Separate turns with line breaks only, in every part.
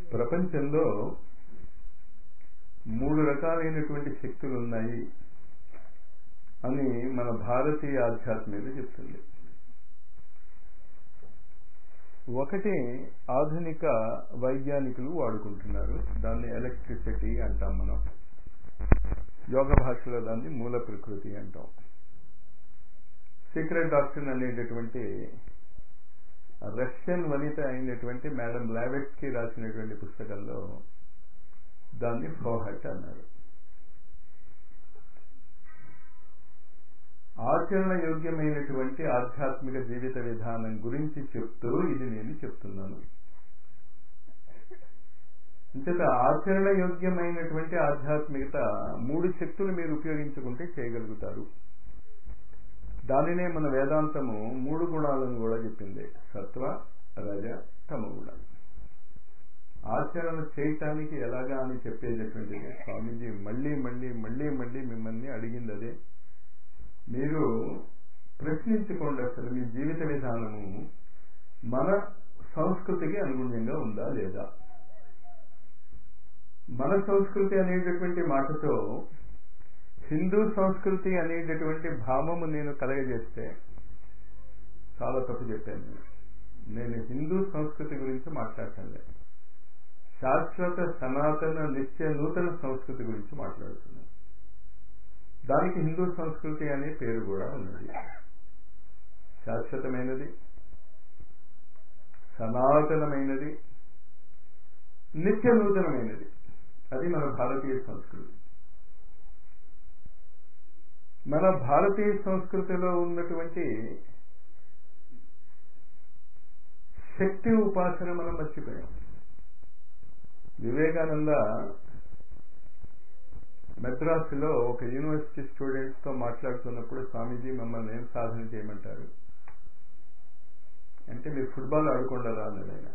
ప్రపంచంలో మూడు రకాలైనటువంటి శక్తులు ఉన్నాయి అని మన భారతీయ ఆధ్యాత్మికత చెప్తుంది ఒకటి ఆధునిక వైజ్ఞానికులు వాడుకుంటున్నారు దాన్ని ఎలక్ట్రిసిటీ అంటాం మనం యోగ భాషలో దాన్ని మూల ప్రకృతి అంటాం సీక్రెట్ డాక్టర్ అనేటటువంటి రష్యన్ వనిత అయినటువంటి మేడం లావెట్స్కి రాసినటువంటి పుస్తకంలో దాన్ని ఫోహట్ అన్నారు ఆచరణ యోగ్యమైనటువంటి ఆధ్యాత్మిక జీవిత విధానం గురించి చెప్తూ ఇది నేను చెప్తున్నాను అంచేత ఆచరణ యోగ్యమైనటువంటి ఆధ్యాత్మికత మూడు శక్తులు మీరు ఉపయోగించుకుంటే చేయగలుగుతారు దానినే మన వేదాంతము మూడు గుణాలను కూడా చెప్పింది సత్వ రజ తమ గుణాలు ఆచరణ చేయటానికి ఎలాగా అని చెప్పేటటువంటిది స్వామీజీ మళ్ళీ మళ్ళీ మళ్ళీ మళ్ళీ మిమ్మల్ని అడిగింది అదే మీరు ప్రశ్నించుకోండి అసలు మీ జీవిత విధానము మన సంస్కృతికి అనుగుణ్యంగా ఉందా లేదా మన సంస్కృతి అనేటటువంటి మాటతో హిందూ సంస్కృతి అనేటటువంటి భావము నేను కలగజేస్తే చాలా తప్పు చెప్పాను నేను హిందూ సంస్కృతి గురించి మాట్లాడటం శాశ్వత సనాతన నిత్య నూతన సంస్కృతి గురించి మాట్లాడుతున్నాను దానికి హిందూ సంస్కృతి అనే పేరు కూడా ఉన్నది శాశ్వతమైనది సనాతనమైనది నిత్య నూతనమైనది అది మన భారతీయ సంస్కృతి మన భారతీయ సంస్కృతిలో ఉన్నటువంటి శక్తి ఉపాసన మనం మర్చిపోయాం వివేకానంద మెద్రాసులో ఒక యూనివర్సిటీ స్టూడెంట్స్ తో మాట్లాడుతున్నప్పుడు స్వామీజీ మమ్మల్ని ఏం సాధన చేయమంటారు అంటే మీరు ఫుట్బాల్ ఆడుకుండారా అన్నది ఆయన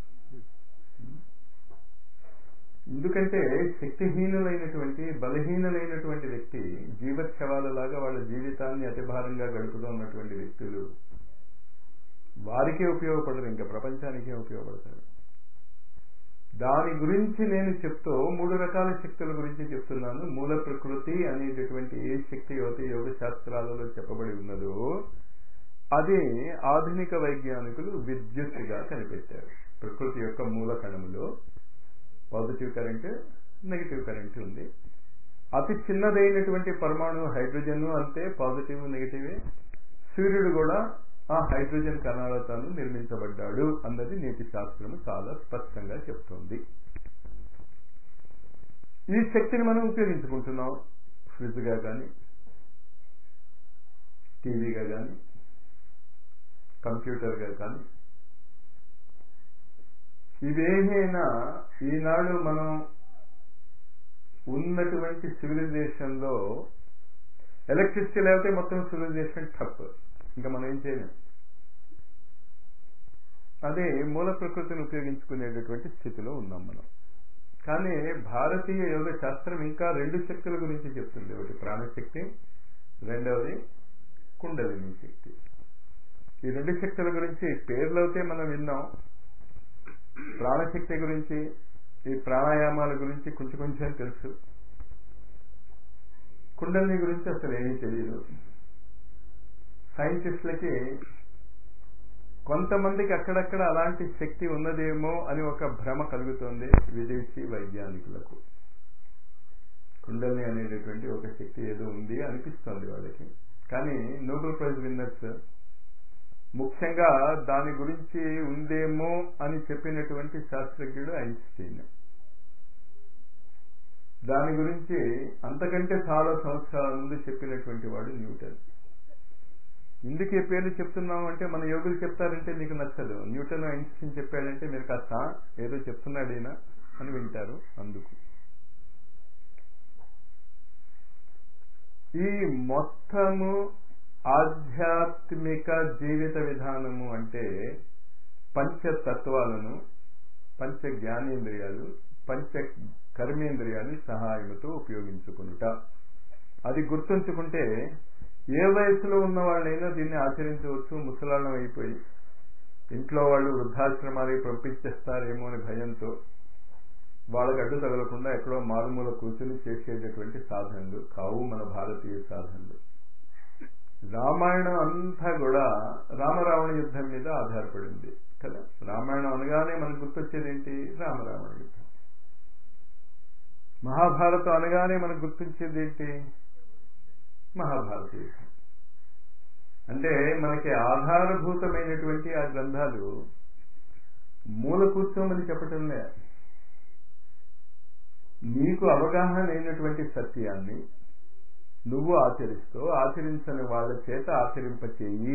ఎందుకంటే శక్తిహీనులైనటువంటి బలహీనులైనటువంటి వ్యక్తి జీవచ్ఛవాలలాగా వాళ్ళ జీవితాన్ని అతిభారంగా గడుపుతున్నటువంటి వ్యక్తులు వారికే ఉపయోగపడరు ఇంకా ప్రపంచానికే ఉపయోగపడతారు దాని గురించి నేను చెప్తూ మూడు రకాల శక్తుల గురించి చెప్తున్నాను మూల ప్రకృతి అనేటటువంటి ఏ శక్తి యువత యోగ శాస్త్రాలలో చెప్పబడి ఉన్నదో అది ఆధునిక వైజ్ఞానికులు విద్యుత్తుగా కనిపెట్టారు ప్రకృతి యొక్క మూల కణములో పాజిటివ్ కరెంట్ నెగిటివ్ కరెంట్ ఉంది అతి చిన్నదైనటువంటి పరమాణు హైడ్రోజన్ అంతే పాజిటివ్ నెగిటివే సూర్యుడు కూడా ఆ హైడ్రోజన్ కణాలతో నిర్మించబడ్డాడు అన్నది నీతి శాస్త్రము చాలా స్పష్టంగా చెప్తోంది ఈ శక్తిని మనం ఉపయోగించుకుంటున్నాం ఫ్రిడ్జ్గా కానీ టీవీగా కానీ కంప్యూటర్గా కానీ ఇవేమైనా ఈనాడు మనం ఉన్నటువంటి సివిలైజేషన్లో ఎలక్ట్రిసిటీ లేకపోతే మొత్తం సివిలైజేషన్ టప్ ఇంకా మనం ఏం చేయలేం అదే మూల ప్రకృతిని ఉపయోగించుకునేటటువంటి స్థితిలో ఉన్నాం మనం కానీ భారతీయ యోగ శాస్త్రం ఇంకా రెండు శక్తుల గురించి చెప్తుంది ఒకటి ప్రాణశక్తి రెండవది కుండలిని శక్తి ఈ రెండు శక్తుల గురించి పేర్లవుతే మనం విన్నాం ప్రాణశక్తి గురించి ఈ ప్రాణాయామాల గురించి కొంచెం కొంచెం తెలుసు కుండలిని గురించి అసలు ఏమీ తెలియదు సైంటిస్టులకి కొంతమందికి అక్కడక్కడ అలాంటి శక్తి ఉన్నదేమో అని ఒక భ్రమ కలుగుతోంది విదేశీ వైజ్ఞానికులకు కుండలిని అనేటటువంటి ఒక శక్తి ఏదో ఉంది అనిపిస్తోంది వాళ్ళకి కానీ నోబెల్ ప్రైజ్ విన్నర్స్ ముఖ్యంగా దాని గురించి ఉందేమో అని చెప్పినటువంటి శాస్త్రజ్ఞుడు ఐన్స్టీన్ దాని గురించి అంతకంటే చాలా సంవత్సరాల ముందు చెప్పినటువంటి వాడు న్యూటన్ ఎందుకు ఈ పేర్లు చెప్తున్నాం అంటే మన యోగులు చెప్తారంటే మీకు నచ్చదు న్యూటన్ ఐన్స్టీన్ చెప్పాడంటే మీరు కాస్త ఏదో చెప్తున్నాడేనా అని వింటారు అందుకు ఈ మొత్తము ఆధ్యాత్మిక జీవిత విధానము అంటే పంచతత్వాలను పంచ జ్ఞానేంద్రియాలు పంచ కర్మేంద్రియాలు సహాయముతో ఉపయోగించుకునుట అది గుర్తుంచుకుంటే ఏ వయసులో ఉన్న వాళ్ళైనా దీన్ని ఆచరించవచ్చు ముసలాళ్ళం అయిపోయి ఇంట్లో వాళ్ళు వృద్ధాశ్రమానికి పంపించేస్తారేమో అని భయంతో వాళ్ళకి అడ్డు తగలకుండా ఎక్కడో మారుమూల కూర్చుని చేసేటటువంటి సాధనలు కావు మన భారతీయ సాధనలు రామాయణం అంతా కూడా రామరావణ యుద్ధం మీద ఆధారపడింది కదా రామాయణం అనగానే మనకు గుర్తొచ్చేది ఏంటి రామరావణ యుద్ధం మహాభారతం అనగానే మనకు గుర్తొచ్చేది ఏంటి మహాభారత యుద్ధం అంటే మనకి ఆధారభూతమైనటువంటి ఆ గ్రంథాలు మూల కూర్చోమని చెప్పటంలే నీకు అవగాహన అయినటువంటి సత్యాన్ని నువ్వు ఆచరిస్తూ ఆచరించని వాళ్ళ చేత ఆచరింపచేయి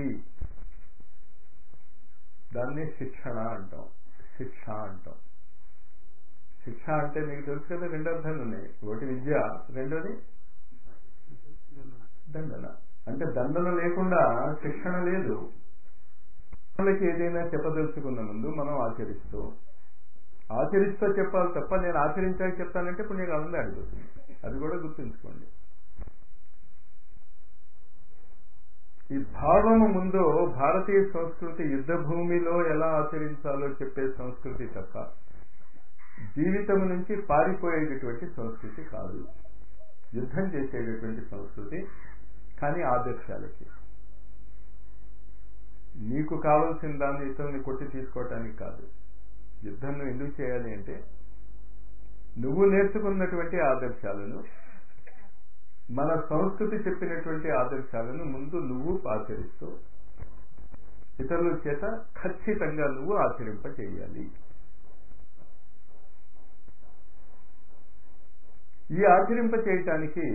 దాన్ని శిక్షణ అంటాం శిక్ష అంటాం శిక్ష అంటే మీకు తెలుసు కదా రెండు అర్థాలు ఉన్నాయి ఒకటి విద్య రెండోది దండన అంటే దండన లేకుండా శిక్షణ లేదు వాళ్ళకి ఏదైనా చెప్పదలుచుకున్న ముందు మనం ఆచరిస్తూ ఆచరిస్తూ చెప్పాలి తప్ప నేను ఆచరించాక చెప్తానంటే ఇప్పుడు నీకు అనందే అడుగుతుంది అది కూడా గుర్తుంచుకోండి ఈ భావము ముందు భారతీయ సంస్కృతి యుద్ధ భూమిలో ఎలా ఆచరించాలో చెప్పే సంస్కృతి తప్ప జీవితం నుంచి పారిపోయేటటువంటి సంస్కృతి కాదు యుద్ధం చేసేటటువంటి సంస్కృతి కానీ ఆదర్శాలకి నీకు కావలసిన దాన్ని ఇతరుల్ని కొట్టి తీసుకోవటానికి కాదు యుద్ధం నువ్వు ఎందుకు చేయాలి అంటే నువ్వు నేర్చుకున్నటువంటి ఆదర్శాలను మన సంస్కృతి చెప్పినటువంటి ఆదర్శాలను ముందు నువ్వు ఆచరిస్తూ ఇతరుల చేత ఖచ్చితంగా నువ్వు ఆచరింప చేయాలి ఈ ఆచరింప చేయటానికి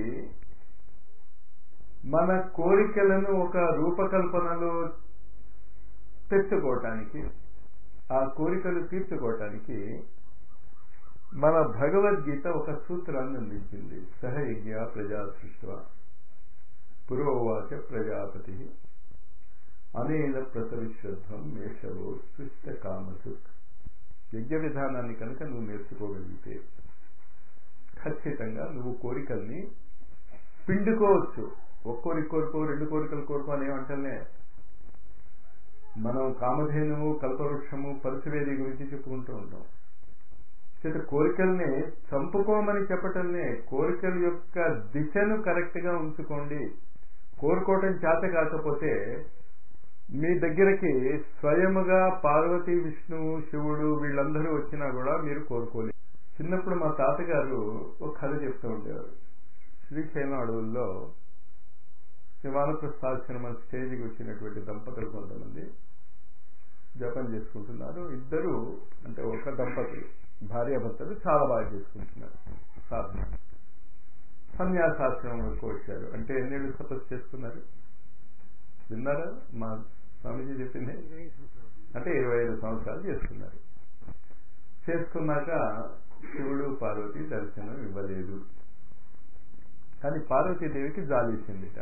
మన కోరికలను ఒక రూపకల్పనలో తెచ్చుకోవటానికి ఆ కోరికలు తీర్చుకోవటానికి మన భగవద్గీత ఒక సూత్రాన్ని అందించింది సహయజ్ఞ ప్రజా సృష్ట పురోవాచ ప్రజాపతి అనేన ప్రసవిశ్రద్ధం మేషవో సృష్ట కామసుక్ యజ్ఞ విధానాన్ని కనుక నువ్వు నేర్చుకోగలిగితే ఖచ్చితంగా నువ్వు కోరికల్ని పిండుకోవచ్చు ఒక్కోరి కోరుకో రెండు కోరికలు కోరుకో అని ఏమంటలే మనం కామధేనువు కల్పవృక్షము పరశువేది గురించి చెప్పుకుంటూ ఉంటాం చేత కోరికల్ని చంపుకోమని చెప్పటంనే కోరికల యొక్క దిశను కరెక్ట్ గా ఉంచుకోండి కోరుకోవటం చేత కాకపోతే మీ దగ్గరకి స్వయముగా పార్వతి విష్ణువు శివుడు వీళ్ళందరూ వచ్చినా కూడా మీరు కోరుకోలేదు చిన్నప్పుడు మా తాతగారు ఒక కథ చెప్తూ ఉండేవారు శ్రీశైలం అడవుల్లో శివానప్రస్థాశ్రమ స్టేజ్కి వచ్చినటువంటి దంపతులు కొంతమంది జపం చేసుకుంటున్నారు ఇద్దరు అంటే ఒక దంపతులు భార్యాభర్తలు చాలా బాగా చేసుకుంటున్నారు సాధన సన్యాసాశ్రమం వరకు వచ్చారు అంటే ఎన్నేళ్ళు తపస్సు చేసుకున్నారు విన్నారా మా స్వామీజీ చెప్పింది అంటే ఇరవై ఐదు సంవత్సరాలు చేసుకున్నారు చేసుకున్నాక శివుడు పార్వతి దర్శనం ఇవ్వలేదు కానీ పార్వతీదేవికి జాలేసిందిట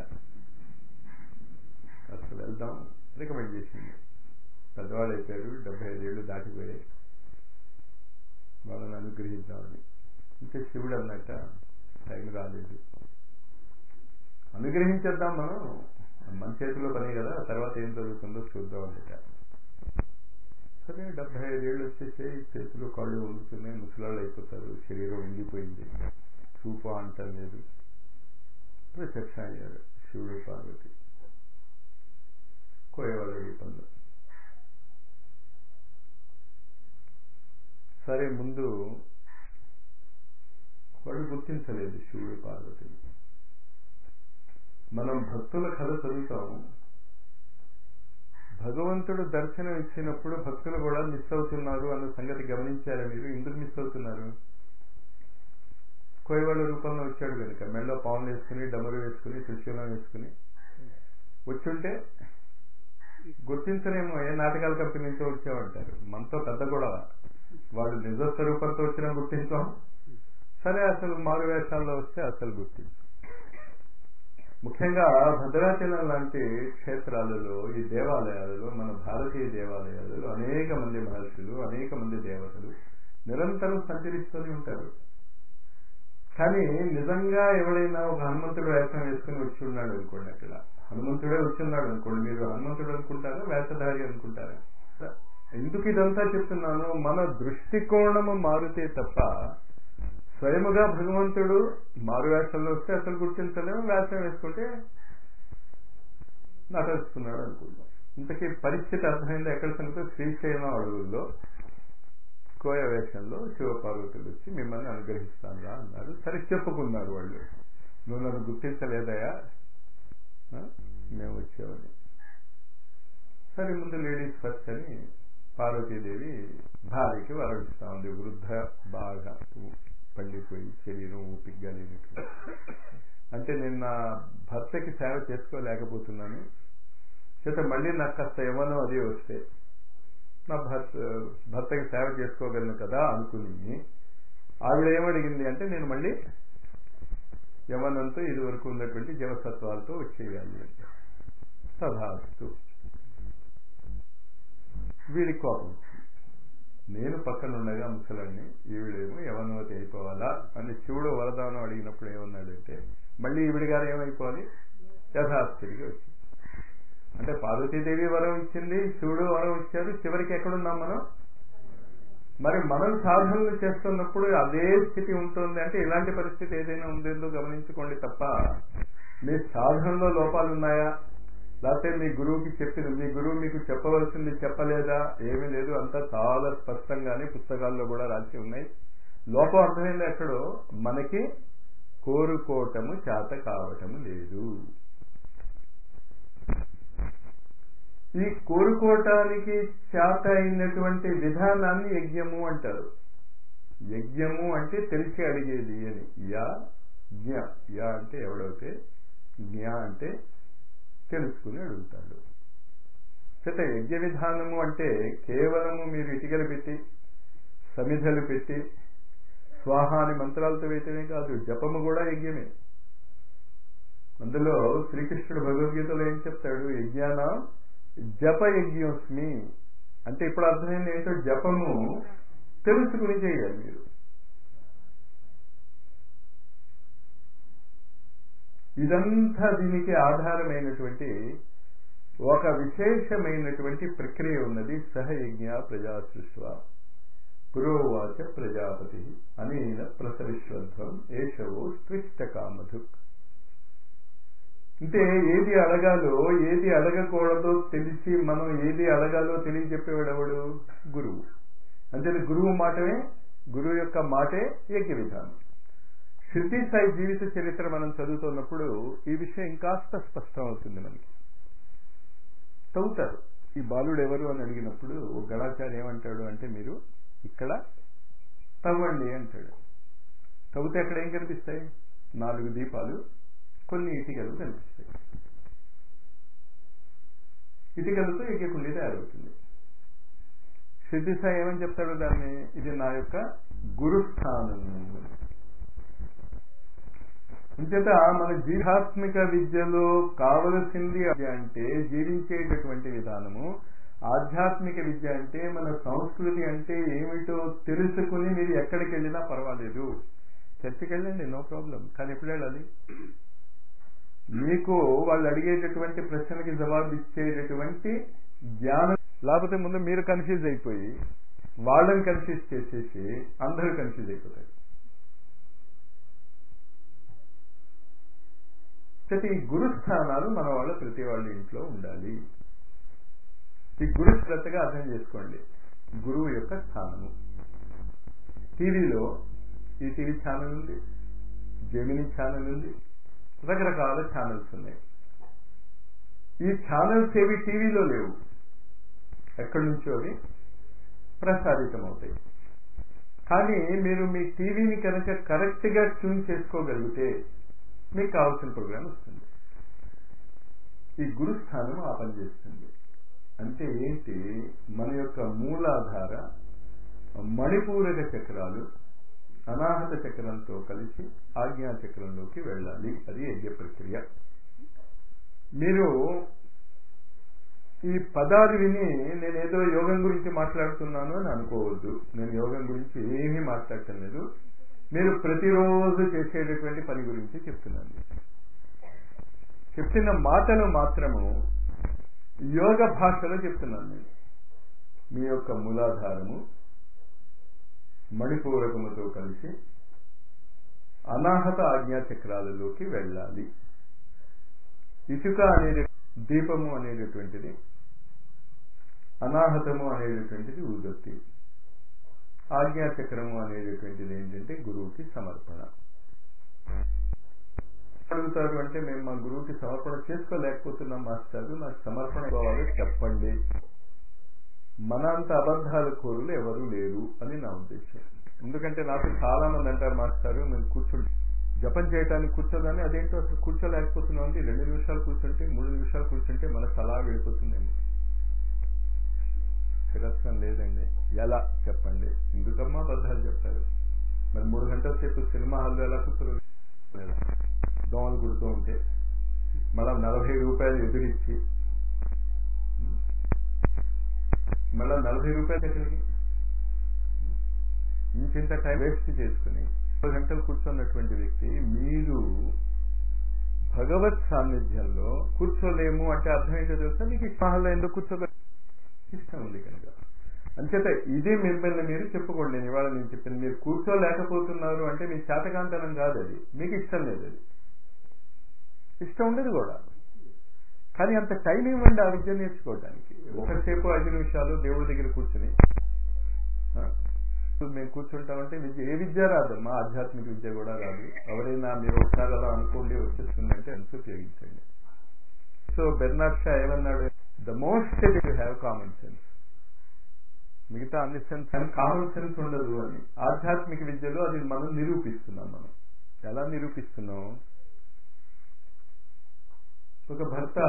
అసలు వెళ్దాం రికమెండ్ చేసింది పెద్దవాళ్ళు అయిపోయారు డెబ్బై ఐదేళ్ళు దాటిపోయాయి వాళ్ళని అనుగ్రహిద్దామని ఇంకా శివుడు అన్నట్ట టైం రాలేదు అనుగ్రహించేద్దాం మనం మన చేతిలో పని కదా తర్వాత ఏం జరుగుతుందో చూద్దాం అన్నట సరే డెబ్బై ఐదేళ్ళు వచ్చేసి చేతులు కాళ్ళు వండుతున్నాయి ముసలాళ్ళు అయిపోతారు శరీరం ఉండిపోయింది చూపు అంటం లేదు ప్రత్యక్ష అయ్యారు శివుడు పార్వతి కోయవాళ్ళ పనులు సరే ముందు వాళ్ళు గుర్తించలేదు శివుడు పార్వతిని మనం భక్తుల కథ చదువుతాం భగవంతుడు దర్శనం ఇచ్చినప్పుడు భక్తులు కూడా మిస్ అవుతున్నారు అన్న సంగతి గమనించారా మీరు ఎందుకు మిస్ అవుతున్నారు కోయవాళ్ళ రూపంలో వచ్చాడు కనుక మెళ్ళలో పావులు వేసుకుని డమరు వేసుకుని త్రిశూలం వేసుకుని వచ్చుంటే గుర్తించలేమో ఏ నాటకాల కంపెనీ నుంచో వచ్చామంటారు మనతో పెద్ద గొడవ వాళ్ళు నిజ స్వరూపంతో వచ్చినా గుర్తించాం సరే అసలు మారు వేషాల్లో వస్తే అసలు గుర్తించాం ముఖ్యంగా భద్రాచలం లాంటి క్షేత్రాలలో ఈ దేవాలయాలలో మన భారతీయ దేవాలయాలలో అనేక మంది మహర్షులు అనేక మంది దేవతలు నిరంతరం సంచరిస్తూనే ఉంటారు కానీ నిజంగా ఎవడైనా ఒక హనుమంతుడు వేషం వేసుకుని వచ్చి ఉన్నాడు అనుకోండి అక్కడ హనుమంతుడే వచ్చున్నాడు అనుకోండి మీరు హనుమంతుడు అనుకుంటారా వేషధారి అనుకుంటారా ఎందుకు ఇదంతా చెప్తున్నాను మన దృష్టికోణము మారితే తప్ప స్వయముగా భగవంతుడు మారు వేషంలో వస్తే అసలు గుర్తించలేము వేషం వేసుకుంటే నటస్తున్నాడు అనుకుందాం ఇంతకీ పరిస్థితి అర్థమైంది ఎక్కడ సంగతి శ్రీశైలం అడవుల్లో కోయ వేషంలో శివపార్వతులు వచ్చి మిమ్మల్ని అనుగ్రహిస్తానురా అన్నారు సరే చెప్పుకున్నారు వాళ్ళు నువ్వు నన్ను గుర్తించలేదయా ఆ? మేము వచ్చామని సరే ముందు లేడీస్ ఫస్ట్ అని పార్వతీదేవి భార్యకి వరమిస్తా ఉంది వృద్ధ బాగా పండిపోయి శరీరం ఊపిగ్గా లేనట్టు అంటే నేను నా భర్తకి సేవ చేసుకోలేకపోతున్నాను చేత మళ్ళీ నాకు కాస్త యవనం అది వస్తే నా భర్త భర్తకి సేవ చేసుకోగలను కదా అనుకుని ఆవిడ ఏమడిగింది అంటే నేను మళ్ళీ యవనంతో ఇది వరకు ఉన్నటువంటి జీవసత్వాలతో వచ్చేయాలి అంటే తథాస్తు వీడి కోపం నేను పక్కన ఉండగా ముసలాన్ని ఈవిడేమో యవనవతి అయిపోవాలా అని శివుడు వరదానం అడిగినప్పుడు ఏమన్నాడంటే మళ్ళీ ఈవిడి గారు ఏమైపోవాలి యథాస్థితికి వచ్చింది అంటే పార్వతీదేవి వరం ఇచ్చింది శివుడు వరం ఇచ్చారు చివరికి ఎక్కడున్నాం మనం మరి మనం సాధనలు చేస్తున్నప్పుడు అదే స్థితి ఉంటుంది అంటే ఇలాంటి పరిస్థితి ఏదైనా ఉందేందో గమనించుకోండి తప్ప మీ సాధనలో లోపాలు ఉన్నాయా లేకపోతే మీ గురువుకి చెప్పిన మీ గురువు మీకు చెప్పవలసింది చెప్పలేదా ఏమీ లేదు అంతా చాలా స్పష్టంగానే పుస్తకాల్లో కూడా రాసి ఉన్నాయి లోపం అర్థమైంది ఎక్కడో మనకి కోరుకోవటము చేత కావటము లేదు ఈ కోరుకోవటానికి చేత అయినటువంటి విధానాన్ని యజ్ఞము అంటారు యజ్ఞము అంటే తెలిసి అడిగేది అని యా జ్ఞ యా అంటే ఎవడైతే జ్ఞ అంటే తెలుసుకుని అడుగుతాడు చేత యజ్ఞ విధానము అంటే కేవలము మీరు ఇటుకలు పెట్టి సమిధలు పెట్టి స్వాహాని మంత్రాలతో వేయటమే కాదు జపము కూడా యజ్ఞమే అందులో శ్రీకృష్ణుడు భగవద్గీతలో ఏం చెప్తాడు యజ్ఞాన జప యజ్ఞోస్మి అంటే ఇప్పుడు అర్థమైంది ఏంటో జపము తెలుసుకుని చేయాలి మీరు ఇదంతా దీనికి ఆధారమైనటువంటి ఒక విశేషమైనటువంటి ప్రక్రియ ఉన్నది సహయజ్ఞ ప్రజాసృష్వ పురోవాచ ప్రజాపతి అనేన ప్రసవిశ్వధ్వం ఏషవో స్పృష్ట కామధుక్ అంటే ఏది అడగాలో ఏది అడగకూడదో తెలిసి మనం ఏది అడగాలో తెలియజెప్పేవాడు ఎవడు గురువు అంటే గురువు మాటమే గురువు యొక్క మాటే యజ్ఞ విధానం శృతి సాయి జీవిత చరిత్ర మనం చదువుతున్నప్పుడు ఈ విషయం ఇంకాస్త స్పష్టం అవుతుంది మనకి తవ్వుతారు ఈ బాలుడు ఎవరు అని అడిగినప్పుడు ఒక గణాచారి ఏమంటాడు అంటే మీరు ఇక్కడ తవ్వండి అంటాడు తవ్వుతే అక్కడ ఏం కనిపిస్తాయి నాలుగు దీపాలు కొన్ని ఇటుకలు కనిపిస్తాయి ఇటుకలతో ఎగ్గకుండి తయారవుతుంది సిద్ధిసాయి ఏమని చెప్తాడు దాన్ని ఇది నా యొక్క గురుస్థానం అంచేత మన జీవాత్మిక విద్యలో కావలసింది అంటే జీవించేటటువంటి విధానము ఆధ్యాత్మిక విద్య అంటే మన సంస్కృతి అంటే ఏమిటో తెలుసుకుని మీరు ఎక్కడికి వెళ్ళినా పర్వాలేదు చర్చికి వెళ్ళండి నో ప్రాబ్లం కానీ ఎప్పుడు వెళ్ళాలి మీకు వాళ్ళు అడిగేటటువంటి ప్రశ్నలకి జవాబు ఇచ్చేటటువంటి జ్ఞానం లేకపోతే ముందు మీరు కన్ఫ్యూజ్ అయిపోయి వాళ్ళని కన్ఫ్యూజ్ చేసేసి అందరూ కన్ఫ్యూజ్ అయిపోతారు ప్రతి గురుస్థానాలు మన వాళ్ళ ప్రతి వాళ్ళ ఇంట్లో ఉండాలి ఈ గురు శ్రద్ధగా అర్థం చేసుకోండి గురువు యొక్క స్థానము టీవీలో ఈ టీవీ ఛానల్ ఉంది జెమిని ఛానల్ ఉంది రకరకాల ఛానల్స్ ఉన్నాయి ఈ ఛానల్స్ ఏవి టీవీలో లేవు ఎక్కడి నుంచో అవి ప్రసారితం అవుతాయి కానీ మీరు మీ టీవీని కనుక కరెక్ట్గా ట్యూన్ చేసుకోగలిగితే మీకు కావాల్సిన ప్రోగ్రామ్ వస్తుంది ఈ గురుస్థానం ఆ పని చేస్తుంది అంటే ఏంటి మన యొక్క మూలాధార మణిపూరక చక్రాలు అనాహత చక్రంతో కలిసి ఆజ్ఞా చక్రంలోకి వెళ్ళాలి అది యజ్ఞ ప్రక్రియ మీరు ఈ పదాలు విని నేను ఏదో యోగం గురించి మాట్లాడుతున్నాను అని అనుకోవద్దు నేను యోగం గురించి ఏమీ మాట్లాడటం లేదు మీరు ప్రతిరోజు చేసేటటువంటి పని గురించి చెప్తున్నాను చెప్పిన మాటలు మాత్రము యోగ భాషలో చెప్తున్నాను నేను మీ యొక్క మూలాధారము మణిపూరకముతో కలిసి అనాహత ఆజ్ఞా చక్రాలలోకి వెళ్ళాలి ఇసుక అనేది దీపము అనేటటువంటిది అనాహతము అనేటటువంటిది ఉదత్తి ఆజ్ఞాచక్రము అనేటటువంటిది ఏంటంటే గురువుకి సమర్పణ అడుగుతారు అంటే మేము మా గురువుకి సమర్పణ చేసుకోలేకపోతున్నాం మాస్టారు నాకు సమర్పణ కావాలి చెప్పండి మన అంత అబద్ధాల కోరులు ఎవరు లేరు అని నా ఉద్దేశం ఎందుకంటే నాకు చాలా మంది అంటారు మాస్టారు మేము కూర్చుంటే జపం చేయడానికి కూర్చోదని అదేంటో అసలు కూర్చోలేకపోతున్నాం అంటే రెండు నిమిషాలు కూర్చుంటే మూడు నిమిషాలు కూర్చుంటే మనసు అలా వెళ్ళిపోతుందండి స్థిరత్వం లేదండి ఎలా చెప్పండి ఎందుకమ్మా అబద్ధాలు చెప్తారు మరి మూడు గంటల సేపు సినిమా హాల్లో ఎలా కూర్చోలేదు దోమలు కుడుతూ ఉంటే మళ్ళా నలభై రూపాయలు ఎదురిచ్చి మళ్ళా నలభై రూపాయలు ఎక్కడికి ఇంత టైం వేస్ట్ చేసుకుని ముప్పై గంటలు కూర్చున్నటువంటి వ్యక్తి మీరు భగవత్ సాన్నిధ్యంలో కూర్చోలేము అంటే అర్థం ఏంటో తెలుసా మీకు ఇష్టంలో ఎందుకు కూర్చోలే ఇష్టం ఉంది కనుక అంచేత ఇది మిమ్మల్ని మీరు చెప్పుకోండి నేను ఇవాళ నేను చెప్పింది మీరు కూర్చోలేకపోతున్నారు అంటే మీ చేతకాంతనం కాదు అది మీకు ఇష్టం లేదు అది ఇష్టం ఉండదు కూడా కానీ అంత టైం ఇవ్వండి ఆ విద్య నేర్చుకోవడానికి ఒకసేపు ఐదు నిమిషాలు దేవుడి దగ్గర కూర్చుని మేము కూర్చుంటామంటే విద్య ఏ విద్య రాదు మా ఆధ్యాత్మిక విద్య కూడా రాదు ఎవరైనా మీరు ఒకసారి అలా అనుకోండి వచ్చేస్తుందంటే అంత ఉపయోగించండి సో బెర్నాడ్ షా ఏమన్నాడు the most you have common sense మిగతా అన్ని సెన్స్ అని కామన్ సెన్స్ ఉండదు అని ఆధ్యాత్మిక విద్యలో అది మనం నిరూపిస్తున్నాం మనం ఎలా నిరూపిస్తున్నాం ఒక భర్త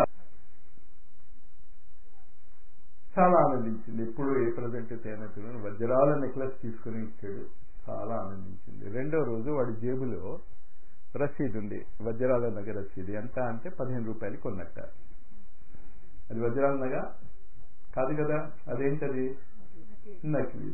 చాలా ఆనందించింది ఎప్పుడు ఏ ప్రజెంట్ తేనెతులను వజ్రాల నెక్లెస్ తీసుకుని ఇచ్చాడు చాలా ఆనందించింది రెండో రోజు వాడి జేబులో రసీదు ఉంది వజ్రాల నగ రసీదు ఎంత అంటే పదిహేను రూపాయలు కొన్నట్ట అది వజ్రాల నగ కాదు కదా అదేంటది నకిలీ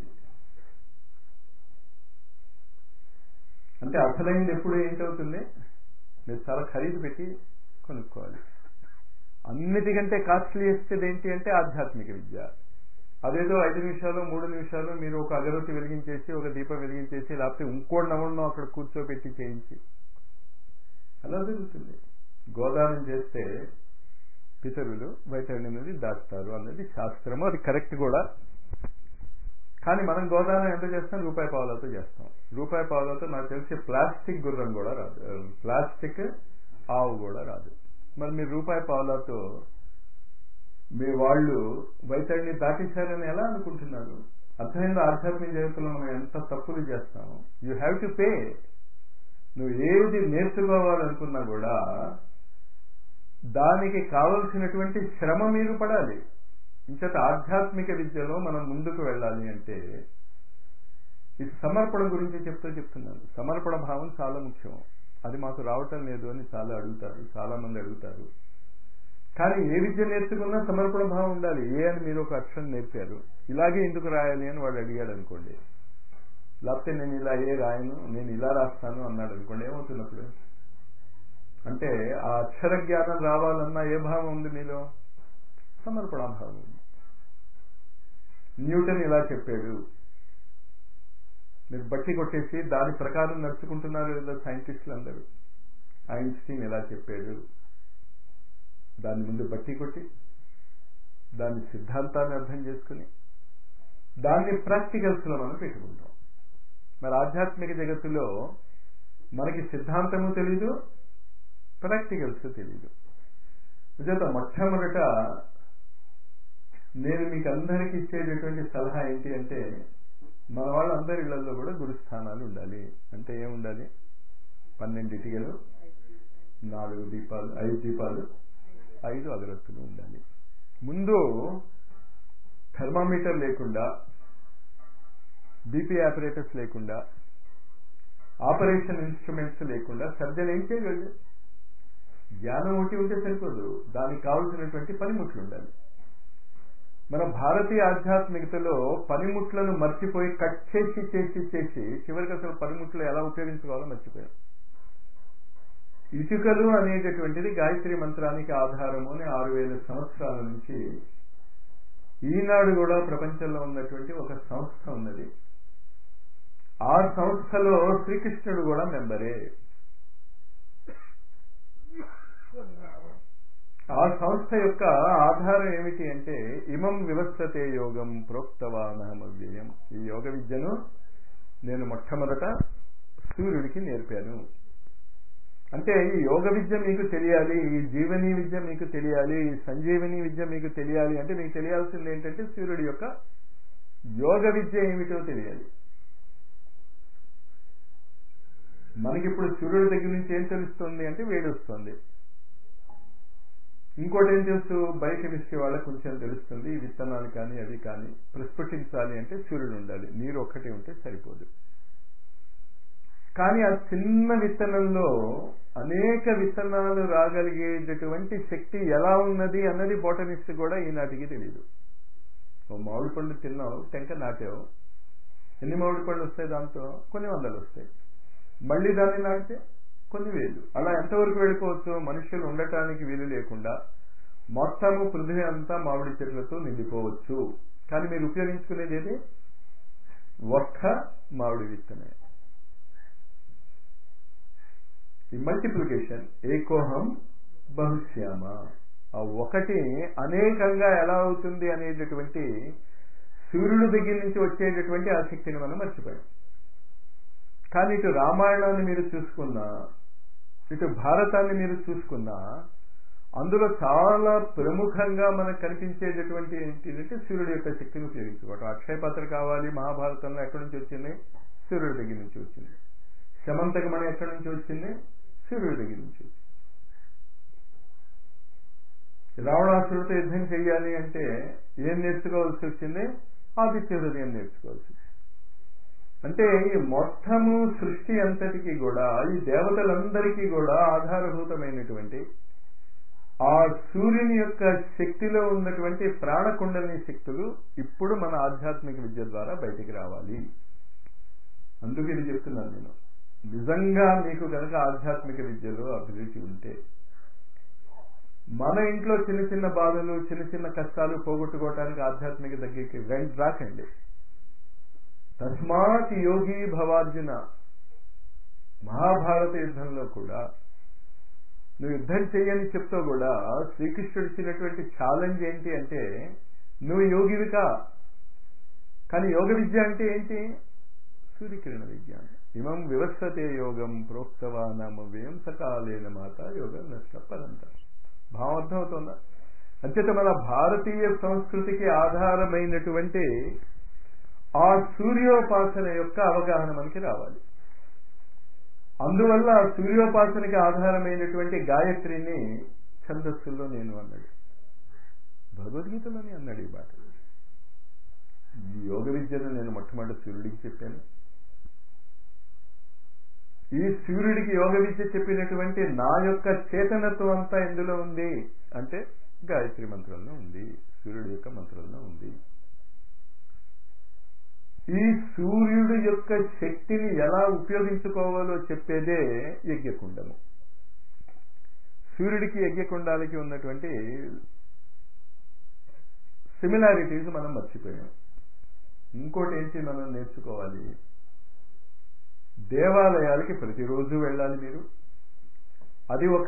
అంటే అసలైంది ఎప్పుడు ఏంటవుతుంది మీరు చాలా ఖరీదు పెట్టి కొనుక్కోవాలి అన్నిటికంటే కాస్ట్లీ ఇస్తుంది ఏంటి అంటే ఆధ్యాత్మిక విద్య అదేదో ఐదు నిమిషాలు మూడు నిమిషాలు మీరు ఒక అగరొత్తి వెలిగించేసి ఒక దీపం వెలిగించేసి లేకపోతే ఇంకోటి నవ్వడం అక్కడ కూర్చోబెట్టి చేయించి అలా జరుగుతుంది గోదానం చేస్తే పితరులు వైతరణి అనేది దాస్తారు అన్నది శాస్త్రము అది కరెక్ట్ కూడా కానీ మనం గోదానం ఎంత చేస్తాం రూపాయి పావులతో చేస్తాం రూపాయి పావులతో నాకు తెలిసి ప్లాస్టిక్ గుర్రం కూడా రాదు ప్లాస్టిక్ ఆవు కూడా రాదు మరి మీరు రూపాయి పావులతో మీ వాళ్ళు వైతడిని దాటేశారని ఎలా అనుకుంటున్నారు అర్థమైంది ఆధ్యాత్మిక జగత్తులో మనం ఎంత తప్పులు చేస్తాము యూ హ్యావ్ టు పే నువ్వు ఏది నేర్చుకోవాలనుకున్నా కూడా దానికి కావలసినటువంటి శ్రమ మీరు పడాలి ఇంకట ఆధ్యాత్మిక విద్యలో మనం ముందుకు వెళ్ళాలి అంటే ఇది సమర్పణ గురించి చెప్తూ చెప్తున్నాను సమర్పణ భావం చాలా ముఖ్యం అది మాకు రావటం లేదు అని చాలా అడుగుతారు చాలా మంది అడుగుతారు కానీ ఏ విద్య నేర్చుకున్నా సమర్పణ భావం ఉండాలి ఏ అని మీరు ఒక అక్షరం నేర్పారు ఇలాగే ఎందుకు రాయాలి అని వాడు అడిగాడు అనుకోండి లేకపోతే నేను ఇలా ఏ రాయను నేను ఇలా రాస్తాను అన్నాడు అనుకోండి ఏమవుతున్నప్పుడు అంటే ఆ అక్షర జ్ఞానం రావాలన్నా ఏ భావం ఉంది మీలో సమర్పణ భావం ఉంది న్యూటన్ ఇలా చెప్పాడు మీరు బట్టి కొట్టేసి దాని ప్రకారం నడుచుకుంటున్నారు లేదా సైంటిస్టులు అందరూ ఐన్స్టీన్ ఎలా చెప్పాడు దాని ముందు బట్టి కొట్టి దాని సిద్ధాంతాన్ని అర్థం చేసుకుని దాన్ని ప్రాక్టికల్స్ లో మనం పెట్టుకుంటాం మరి ఆధ్యాత్మిక జగత్తులో మనకి సిద్ధాంతము తెలీదు ప్రాక్టికల్స్ తెలీదు నిజంత మొట్టమొదట నేను మీకు అందరికీ ఇచ్చేటటువంటి సలహా ఏంటి అంటే మన వాళ్ళందరి ఇళ్లలో కూడా గురుస్థానాలు ఉండాలి అంటే ఏముండాలి పన్నెండు ఇటుకలు నాలుగు దీపాలు ఐదు దీపాలు ఐదు అగరత్తులు ఉండాలి ముందు థర్మామీటర్ లేకుండా బీపీ ఆపరేటర్స్ లేకుండా ఆపరేషన్ ఇన్స్ట్రుమెంట్స్ లేకుండా సర్జన్ ఏం చేయగలడు జ్ఞానం ఒకటి ఉంటే సరిపోదు దానికి కావలసినటువంటి పనిముట్లు ఉండాలి మన భారతీయ ఆధ్యాత్మికతలో పనిముట్లను మర్చిపోయి కట్ చేసి చేసి చేసి చివరికి అసలు పనిముట్లు ఎలా ఉపయోగించుకోవాలో మర్చిపోయాం ఇటుకలు అనేటటువంటిది గాయత్రి మంత్రానికి ఆధారము అని ఆరు వేల సంవత్సరాల నుంచి ఈనాడు కూడా ప్రపంచంలో ఉన్నటువంటి ఒక సంస్థ ఉన్నది ఆ సంస్థలో శ్రీకృష్ణుడు కూడా మెంబరే ఆ సంస్థ యొక్క ఆధారం ఏమిటి అంటే ఇమం వివస్థతే యోగం ప్రోక్తవానహమవ్యయం ఈ యోగ విద్యను నేను మొట్టమొదట సూర్యుడికి నేర్పాను అంటే ఈ యోగ విద్య మీకు తెలియాలి ఈ జీవనీ విద్య మీకు తెలియాలి ఈ సంజీవని విద్య మీకు తెలియాలి అంటే మీకు తెలియాల్సింది ఏంటంటే సూర్యుడి యొక్క యోగ విద్య ఏమిటో తెలియాలి మనకిప్పుడు సూర్యుడి దగ్గర నుంచి ఏం తెలుస్తుంది అంటే వేడి వస్తుంది ఇంకోటి ఏం తెలుసు బయోకెమిస్ట్రీ వాళ్ళకి కొంచెం తెలుస్తుంది ఈ విత్తనాలు కానీ అవి కానీ ప్రస్ఫుటించాలి అంటే సూర్యుడు ఉండాలి నీరు ఒక్కటి ఉంటే సరిపోదు కానీ ఆ చిన్న విత్తనంలో అనేక విత్తనాలు రాగలిగేటటువంటి శక్తి ఎలా ఉన్నది అన్నది బోటనిస్ట్ కూడా ఈనాటికి తెలియదు ఓ మామిడి పండు తిన్నావు టెంక నాటావు ఎన్ని మామిడి పండు వస్తాయి దాంతో కొన్ని వందలు వస్తాయి మళ్ళీ దాన్ని నాటితే కొన్ని వేలు అలా ఎంతవరకు వెళ్ళిపోవచ్చు మనుషులు ఉండటానికి వీలు లేకుండా మొత్తము పృథ్వీ అంతా మామిడి చెట్లతో నిండిపోవచ్చు కానీ మీరు ఉపయోగించుకునేది ఏది ఒక్క మామిడి విత్తనే ఈ మల్టిప్లికేషన్ ఏకోహం బహుశ్యామ ఆ ఒకటి అనేకంగా ఎలా అవుతుంది అనేటటువంటి సూర్యుడి దగ్గర నుంచి వచ్చేటటువంటి ఆ శక్తిని మనం మర్చిపోయాం కానీ ఇటు రామాయణాన్ని మీరు చూసుకున్నా ఇటు భారతాన్ని మీరు చూసుకున్నా అందులో చాలా ప్రముఖంగా మనకు కనిపించేటటువంటి ఏంటంటే సూర్యుడి యొక్క శక్తిని ఉపయోగించుకోవటం అక్షయ పాత్ర కావాలి మహాభారతంలో ఎక్కడి నుంచి వచ్చింది సూర్యుడి దగ్గర నుంచి వచ్చింది శమంతక మనం ఎక్కడి నుంచి వచ్చింది సూర్యుడి దగ్గర నుంచి వచ్చింది రావణాసురుడితో యుద్ధం చేయాలి అంటే ఏం నేర్చుకోవాల్సి వచ్చింది ఆదిత్య హృదయం నేర్చుకోవాల్సి వచ్చింది అంటే ఈ మొత్తము సృష్టి అంతటికి కూడా ఈ దేవతలందరికీ కూడా ఆధారభూతమైనటువంటి ఆ సూర్యుని యొక్క శక్తిలో ఉన్నటువంటి ప్రాణకుండలిని శక్తులు ఇప్పుడు మన ఆధ్యాత్మిక విద్య ద్వారా బయటికి రావాలి అందుకే ఇది చెప్తున్నాను నేను నిజంగా మీకు కనుక ఆధ్యాత్మిక విద్యలో అభిరుచి ఉంటే మన ఇంట్లో చిన్న చిన్న బాధలు చిన్న చిన్న కష్టాలు పోగొట్టుకోవటానికి ఆధ్యాత్మిక దగ్గరికి వెంట రాకండి తస్మాత్ యోగి భవార్జున మహాభారత యుద్ధంలో కూడా నువ్వు యుద్ధం చెయ్యని చెప్తూ కూడా శ్రీకృష్ణుడు ఇచ్చినటువంటి ఛాలెంజ్ ఏంటి అంటే నువ్వు యోగివికా కానీ యోగ విద్య అంటే ఏంటి సూర్యకిరణ విద్య ఇమం వివస్వతే యోగం ప్రోక్తవానమవ్యయం సకాలేన మాత యోగం నష్ట పరంత భావం అర్థమవుతుందా అంచేత మన భారతీయ సంస్కృతికి ఆధారమైనటువంటి ఆ సూర్యోపాసన యొక్క అవగాహన మనకి రావాలి అందువల్ల సూర్యోపాసనకి ఆధారమైనటువంటి గాయత్రిని ఛందస్సుల్లో నేను అన్నాడు భగవద్గీతలోనే అన్నాడు ఈ మాట ఈ యోగ విద్యను నేను మొట్టమొదటి సూర్యుడికి చెప్పాను ఈ సూర్యుడికి యోగ విద్య చెప్పినటువంటి నా యొక్క చేతనత్వం అంతా ఎందులో ఉంది అంటే గాయత్రి మంత్రంలో ఉంది సూర్యుడి యొక్క మంత్రంలో ఉంది ఈ సూర్యుడు యొక్క శక్తిని ఎలా ఉపయోగించుకోవాలో చెప్పేదే యజ్ఞకుండము సూర్యుడికి యజ్ఞకుండాలకి ఉన్నటువంటి సిమిలారిటీస్ మనం మర్చిపోయాం ఇంకోటి ఏంటి మనం నేర్చుకోవాలి దేవాలయాలకి ప్రతిరోజు వెళ్ళాలి మీరు అది ఒక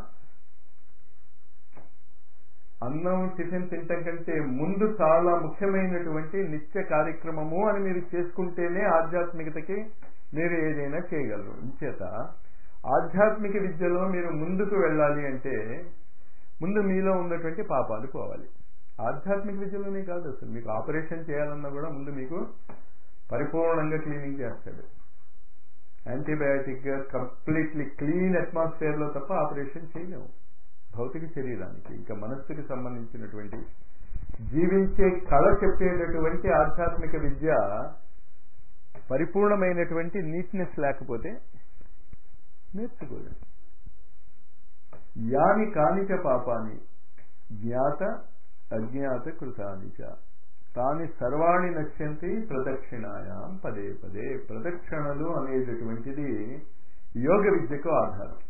అన్నం టిఫిన్ తింటం కంటే ముందు చాలా ముఖ్యమైనటువంటి నిత్య కార్యక్రమము అని మీరు చేసుకుంటేనే ఆధ్యాత్మికతకి మీరు ఏదైనా చేయగలరు ఇంచేత ఆధ్యాత్మిక విద్యలో మీరు ముందుకు వెళ్ళాలి అంటే ముందు మీలో ఉన్నటువంటి పాపాలు పోవాలి ఆధ్యాత్మిక విద్యలోనే కాదు అసలు మీకు ఆపరేషన్ చేయాలన్నా కూడా ముందు మీకు పరిపూర్ణంగా క్లీనింగ్ చేస్తాడు యాంటీబయాటిక్ కంప్లీట్లీ క్లీన్ అట్మాస్ఫియర్ లో తప్ప ఆపరేషన్ చేయలేము భౌతిక శరీరానికి ఇంకా మనస్సుకి సంబంధించినటువంటి జీవించే కళ చెప్పేటటువంటి ఆధ్యాత్మిక విద్య పరిపూర్ణమైనటువంటి నీట్నెస్ లేకపోతే నేర్చుకోలేదు యాని కానిచ పాపాని జ్ఞాత అజ్ఞాత కృతానిచ తాని సర్వాణి నశ్యంతి ప్రదక్షిణాయాం పదే పదే ప్రదక్షిణలు అనేటటువంటిది యోగ విద్యకు ఆధారం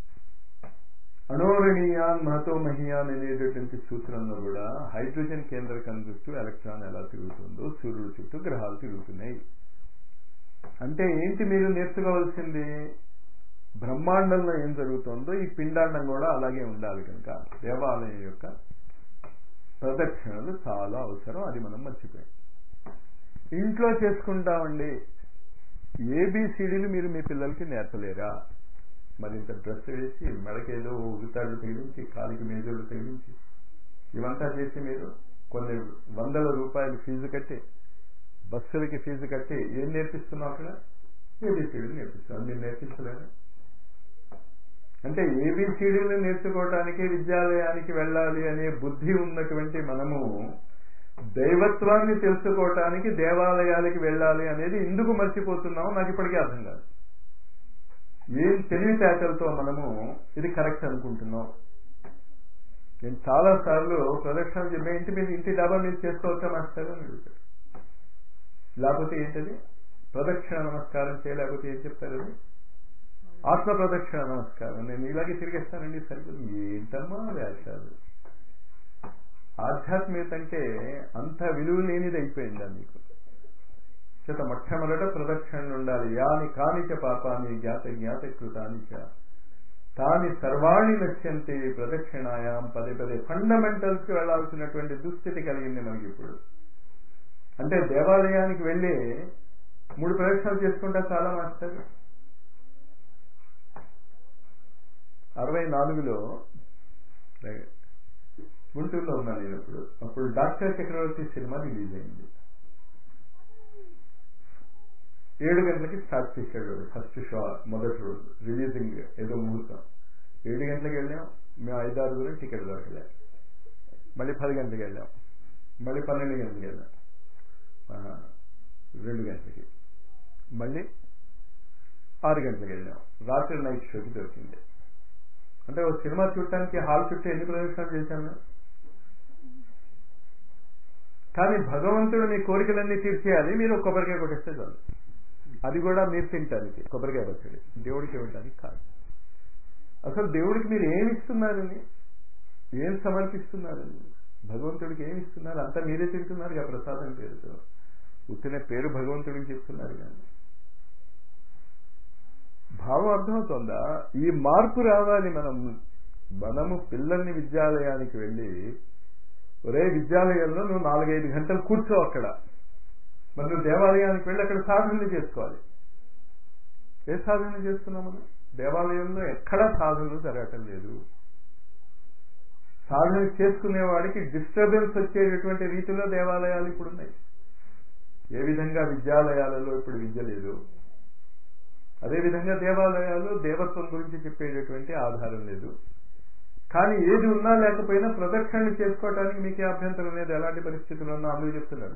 అణోరణీయాన్ మహతో మహియాన్ అనేటటువంటి సూత్రంలో కూడా హైడ్రోజన్ కేంద్రకం చుట్టూ ఎలక్ట్రాన్ ఎలా తిరుగుతుందో సూర్యుడు చుట్టూ గ్రహాలు తిరుగుతున్నాయి అంటే ఏంటి మీరు నేర్చుకోవాల్సింది బ్రహ్మాండంలో ఏం జరుగుతుందో ఈ పిండాండం కూడా అలాగే ఉండాలి కనుక దేవాలయం యొక్క ప్రదక్షిణలు చాలా అవసరం అది మనం మర్చిపోయాం ఇంట్లో చేసుకుంటామండి ఏబిసిడీలు మీరు మీ పిల్లలకి నేర్పలేరా మరింత డ్రెస్ వేసి మెడకేదో ఉగుతాళ్ళు తగిలించి కాలికి మేజోళ్ళు తగిలించి ఇవంతా చేసి మీరు కొన్ని వందల రూపాయలు ఫీజు కట్టి బస్సులకి ఫీజు కట్టి ఏం నేర్పిస్తున్నావు అక్కడ ఏబిసిడీలు నేర్పిస్తున్నావు మీరు నేర్పించలేరు అంటే ఏబిసిడీలు నేర్చుకోవడానికి విద్యాలయానికి వెళ్ళాలి అనే బుద్ధి ఉన్నటువంటి మనము దైవత్వాన్ని తెలుసుకోవటానికి దేవాలయాలకి వెళ్ళాలి అనేది ఎందుకు మర్చిపోతున్నామో నాకు ఇప్పటికీ అర్థం కాదు ఏం తెలివితేటలతో మనము ఇది కరెక్ట్ అనుకుంటున్నాం నేను చాలా సార్లు ప్రదక్షిణ చెప్పే ఇంటి మీద ఇంటి డాబా మీద చేసుకోవచ్చా మాస్టర్ అని అడుగుతారు లేకపోతే ఏంటది ప్రదక్షిణ నమస్కారం చేయలేకపోతే ఏం చెప్తారు అది ఆత్మ ప్రదక్షిణ నమస్కారం నేను ఇలాగే తిరిగేస్తానండి సరిపోదు ఏంటమ్మా వేషాలు ఆధ్యాత్మికత అంటే అంత విలువ లేనిది అయిపోయిందా మీకు చేత మొట్టమొదట ప్రదక్షిణలు ఉండాలి యాని కానిచ పాపాని జ్ఞాత జ్ఞాత కృతానిచ తాని సర్వాణి నశ్యంతి ప్రదక్షిణాయాం పదే పదే ఫండమెంటల్స్ కి వెళ్లాల్సినటువంటి దుస్థితి కలిగింది మనకి ఇప్పుడు అంటే దేవాలయానికి వెళ్ళి మూడు ప్రదక్షిణలు చేసుకుంటా చాలా మాస్టర్ అరవై నాలుగులో గుంటూరులో ఉన్నాను నేను అప్పుడు అప్పుడు డాక్టర్ చక్రవర్తి సినిమా రిలీజ్ అయింది ఏడు గంటలకి స్టార్ట్ చేశాడు ఫస్ట్ షో మొదటి రోజు రిలీజింగ్ ఏదో ముహూర్తం ఏడు గంటలకు వెళ్ళాం మేము ఐదారుగురు టికెట్ దొరకలే మళ్ళీ పది గంటలకు వెళ్ళాం మళ్ళీ పన్నెండు గంటలకు వెళ్ళాం రెండు గంటలకి మళ్ళీ ఆరు గంటలకు వెళ్ళాం రాత్రి నైట్ షోకి దొరికింది అంటే ఒక సినిమా చూడటానికి హాల్ చుట్టూ ఎన్ని ప్రదర్శనలు చేశాను కానీ భగవంతుడు మీ కోరికలన్నీ తీర్చేయాలి మీరు కొబ్బరికాయ కొట్టేస్తే చాలు అది కూడా మీరు తింటానికి కొబ్బరికాయ పచ్చడి దేవుడికి ఇవ్వడానికి కాదు అసలు దేవుడికి మీరు ఏమి ఇస్తున్నారని ఏం సమర్పిస్తున్నారని భగవంతుడికి ఏమి ఇస్తున్నారు అంతా మీరే తింటున్నారు కదా ప్రసాదం పేరుతో ఉత్తిన పేరు భగవంతుడికి చెప్తున్నారు కానీ భావం అర్థమవుతుందా ఈ మార్పు రావాలి మనం మనము పిల్లల్ని విద్యాలయానికి వెళ్ళి ఒరే విద్యాలయంలో నువ్వు నాలుగైదు గంటలు కూర్చో అక్కడ మరి నువ్వు దేవాలయానికి వెళ్ళి అక్కడ సాధనలు చేసుకోవాలి ఏ సాధన చేస్తున్నాం మనం దేవాలయంలో ఎక్కడా సాధనలు జరగటం లేదు సాధన చేసుకునే వాడికి డిస్టర్బెన్స్ వచ్చేటటువంటి రీతిలో దేవాలయాలు ఇప్పుడు ఉన్నాయి ఏ విధంగా విద్యాలయాలలో ఇప్పుడు విద్య లేదు అదేవిధంగా దేవాలయాలు దేవత్వం గురించి చెప్పేటటువంటి ఆధారం లేదు కానీ ఏది ఉన్నా లేకపోయినా ప్రదక్షిణలు చేసుకోవడానికి మీకే అభ్యంతరం లేదు ఎలాంటి పరిస్థితులు ఉన్నా అందుకు చెప్తున్నాను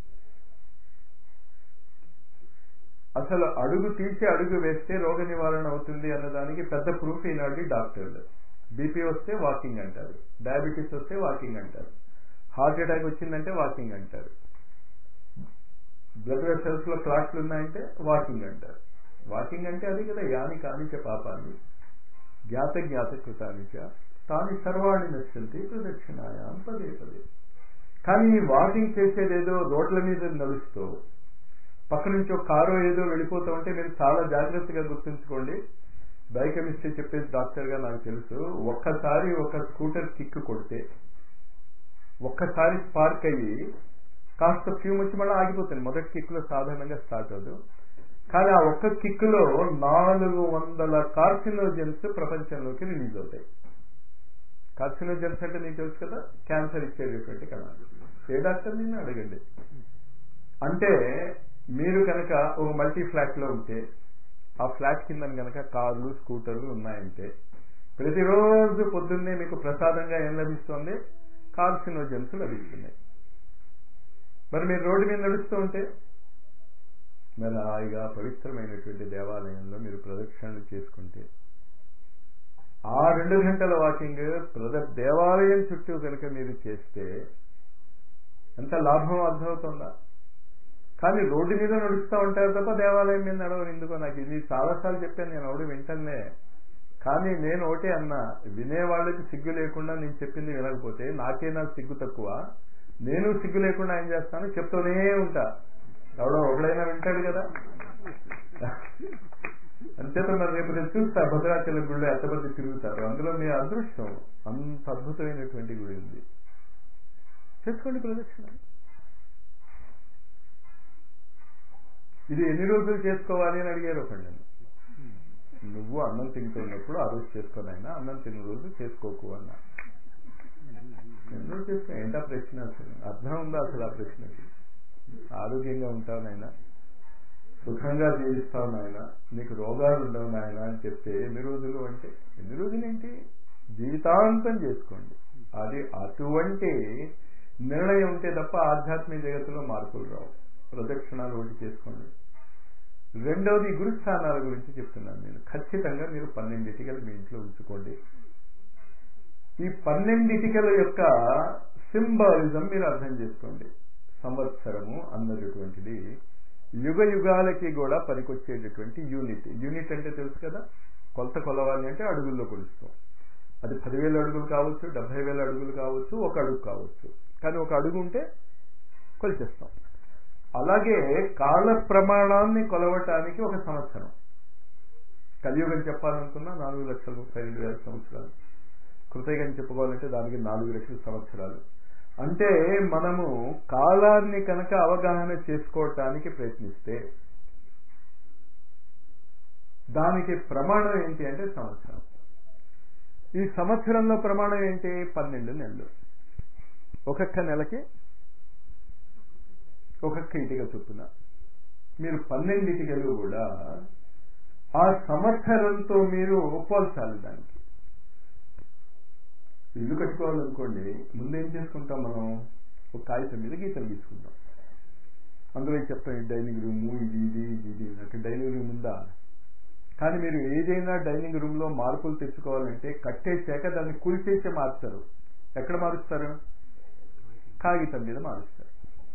అసలు అడుగు తీసి అడుగు వేస్తే రోగ నివారణ అవుతుంది అన్నదానికి పెద్ద ప్రూఫ్ ఈనాటి డాక్టర్లు బీపీ వస్తే వాకింగ్ అంటారు డయాబెటీస్ వస్తే వాకింగ్ అంటారు హార్ట్ అటాక్ వచ్చిందంటే వాకింగ్ అంటారు బ్లడ్ వెసల్స్ లో క్లాట్లు ఉన్నాయంటే వాకింగ్ అంటారు వాకింగ్ అంటే అది కదా యాని కానిచ పాపాన్ని జ్ఞాత జ్ఞాత కృతానిచ తాని సర్వాణి నశ్యంతి ప్రదక్షిణాయాం పదే పదే కానీ ఈ వాకింగ్ చేసేదేదో రోడ్ల మీద నడుస్తూ పక్క నుంచి ఒక కారు ఏదో వెళ్ళిపోతూ ఉంటే మీరు చాలా జాగ్రత్తగా గుర్తుంచుకోండి బయోకెమిస్ట్రీ చెప్పేది డాక్టర్గా నాకు తెలుసు ఒక్కసారి ఒక స్కూటర్ కిక్ కొడితే ఒక్కసారి స్పార్క్ అయ్యి కాస్త ఫ్యూమ్ వచ్చి మళ్ళీ ఆగిపోతుంది మొదటి కిక్లో సాధారణంగా స్టార్ట్ అవ్వదు కానీ ఆ ఒక్క కిక్లో నాలుగు వందల కార్సినోజన్స్ ప్రపంచంలోకి రిలీజ్ అవుతాయి కార్సినోజన్స్ అంటే నీకు తెలుసు కదా క్యాన్సర్ ఇచ్చేటటువంటి కణాలు ఏ డాక్టర్ నేను అడగండి అంటే మీరు కనుక ఒక మల్టీ ఫ్లాట్ లో ఉంటే ఆ ఫ్లాట్ కింద కనుక కార్లు స్కూటర్లు ఉన్నాయంటే ప్రతిరోజు పొద్దున్నే మీకు ప్రసాదంగా ఏం లభిస్తుంది కార్సినోజన్స్ లభిస్తున్నాయి మరి మీరు రోడ్డు మీద నడుస్తూ ఉంటే మరి హాయిగా పవిత్రమైనటువంటి దేవాలయంలో మీరు ప్రదక్షిణలు చేసుకుంటే ఆ రెండు గంటల వాకింగ్ ప్రద దేవాలయం చుట్టూ కనుక మీరు చేస్తే ఎంత లాభం అర్థమవుతుందా కానీ రోడ్డు మీద నడుస్తూ ఉంటారు తప్ప దేవాలయం మీద నడవరు ఎందుకో నాకు ఇది చాలాసార్లు చెప్పాను నేను ఎవడు వింటలే కానీ నేను ఒకటే అన్నా వినేవాళ్ళకి సిగ్గు లేకుండా నేను చెప్పింది వినకపోతే నాకే నాకు సిగ్గు తక్కువ నేను సిగ్గు లేకుండా ఏం చేస్తాను చెప్తూనే ఉంటా ఎవడో ఒకడైనా వింటాడు కదా అంతేత మరి రేపు నేను చూస్తా భద్రాచలం గుడిలో ఎంతమంది తిరుగుతారు అందులో మీ అదృష్టం అంత అద్భుతమైనటువంటి గుడి ఉంది చేసుకోండి ప్రదక్షిణ ఇది ఎన్ని రోజులు చేసుకోవాలి అని అడిగారు ఒకటి నేను నువ్వు అన్నం తింటున్నప్పుడు ఆ రోజు చేసుకోనైనా అన్నం తిన్న రోజు చేసుకోకు అన్నా ఎన్ని రోజులు చేసుకో ఏంటా ప్రశ్న అసలు అర్థం ఉందా అసలు ఆ ప్రశ్నకి ఆరోగ్యంగా ఉంటావు నాయన సుఖంగా జీవిస్తావు నాయన నీకు రోగాలు ఉండవు నాయన అని చెప్తే ఎన్ని రోజులు అంటే ఎన్ని రోజులు ఏంటి జీవితాంతం చేసుకోండి అది అటువంటి నిర్ణయం ఉంటే తప్ప ఆధ్యాత్మిక జగత్తులో మార్పులు రావు ప్రదక్షిణాలు ఒకటి చేసుకోండి రెండవది గురుస్థానాల గురించి చెప్తున్నాను నేను ఖచ్చితంగా మీరు పన్నెండు ఇటికలు మీ ఇంట్లో ఉంచుకోండి ఈ పన్నెండు ఇటికల యొక్క సింబాలిజం మీరు అర్థం చేసుకోండి సంవత్సరము అన్నటువంటిది యుగ యుగాలకి కూడా పనికొచ్చేటటువంటి యూనిట్ యూనిట్ అంటే తెలుసు కదా కొలత కొలవాలి అంటే అడుగుల్లో కొలుస్తాం అది పదివేల అడుగులు కావచ్చు డెబ్బై వేల అడుగులు కావచ్చు ఒక అడుగు కావచ్చు కానీ ఒక అడుగు ఉంటే కొలిచేస్తాం అలాగే కాల ప్రమాణాన్ని కొలవటానికి ఒక సంవత్సరం కలియుగం చెప్పాలనుకున్నా నాలుగు లక్షల ముప్పై రెండు వేల సంవత్సరాలు కృతయుగం చెప్పుకోవాలంటే దానికి నాలుగు లక్షల సంవత్సరాలు అంటే మనము కాలాన్ని కనుక అవగాహన చేసుకోవటానికి ప్రయత్నిస్తే దానికి ప్రమాణం ఏంటి అంటే సంవత్సరం ఈ సంవత్సరంలో ప్రమాణం ఏంటి పన్నెండు నెలలు ఒక్కొక్క నెలకి ఒక్కొక్క ఇటుక చొప్పున మీరు పన్నెండిటికలు కూడా ఆ సంవత్సరంతో మీరు పోల్చాలి దానికి ఇల్లు కట్టుకోవాలనుకోండి ముందు ఏం చేసుకుంటాం మనం ఒక కాగితం మీద గీతలు గీసుకుంటాం అందులో చెప్తాం ఈ డైనింగ్ రూము ఇది ఇది ఇది ఇది అక్కడ డైనింగ్ రూమ్ ఉందా కానీ మీరు ఏదైనా డైనింగ్ రూమ్ లో మార్పులు తెచ్చుకోవాలంటే కట్టేసాక దాన్ని కూల్చేసే మారుస్తారు ఎక్కడ మారుస్తారు కాగితం మీద మారుస్తారు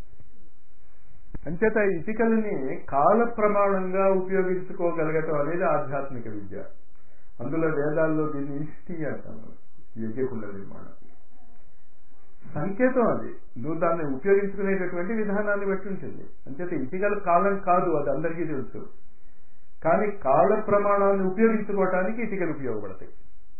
అంచేత ఇటుకలని కాల ప్రమాణంగా ఉపయోగించుకోగలగటం అనేది ఆధ్యాత్మిక విద్య అందులో వేదాల్లో దీన్ని ఇష్టి అంటాము యజ్ఞకుండ నిర్మాణం సంకేతం అది నువ్వు దాన్ని ఉపయోగించుకునేటటువంటి విధానాన్ని బట్టి ఉంటుంది అంచేత ఇటుకల కాలం కాదు అది అందరికీ తెలుసు కానీ కాల ప్రమాణాన్ని ఉపయోగించుకోవటానికి ఇటుకలు ఉపయోగపడతాయి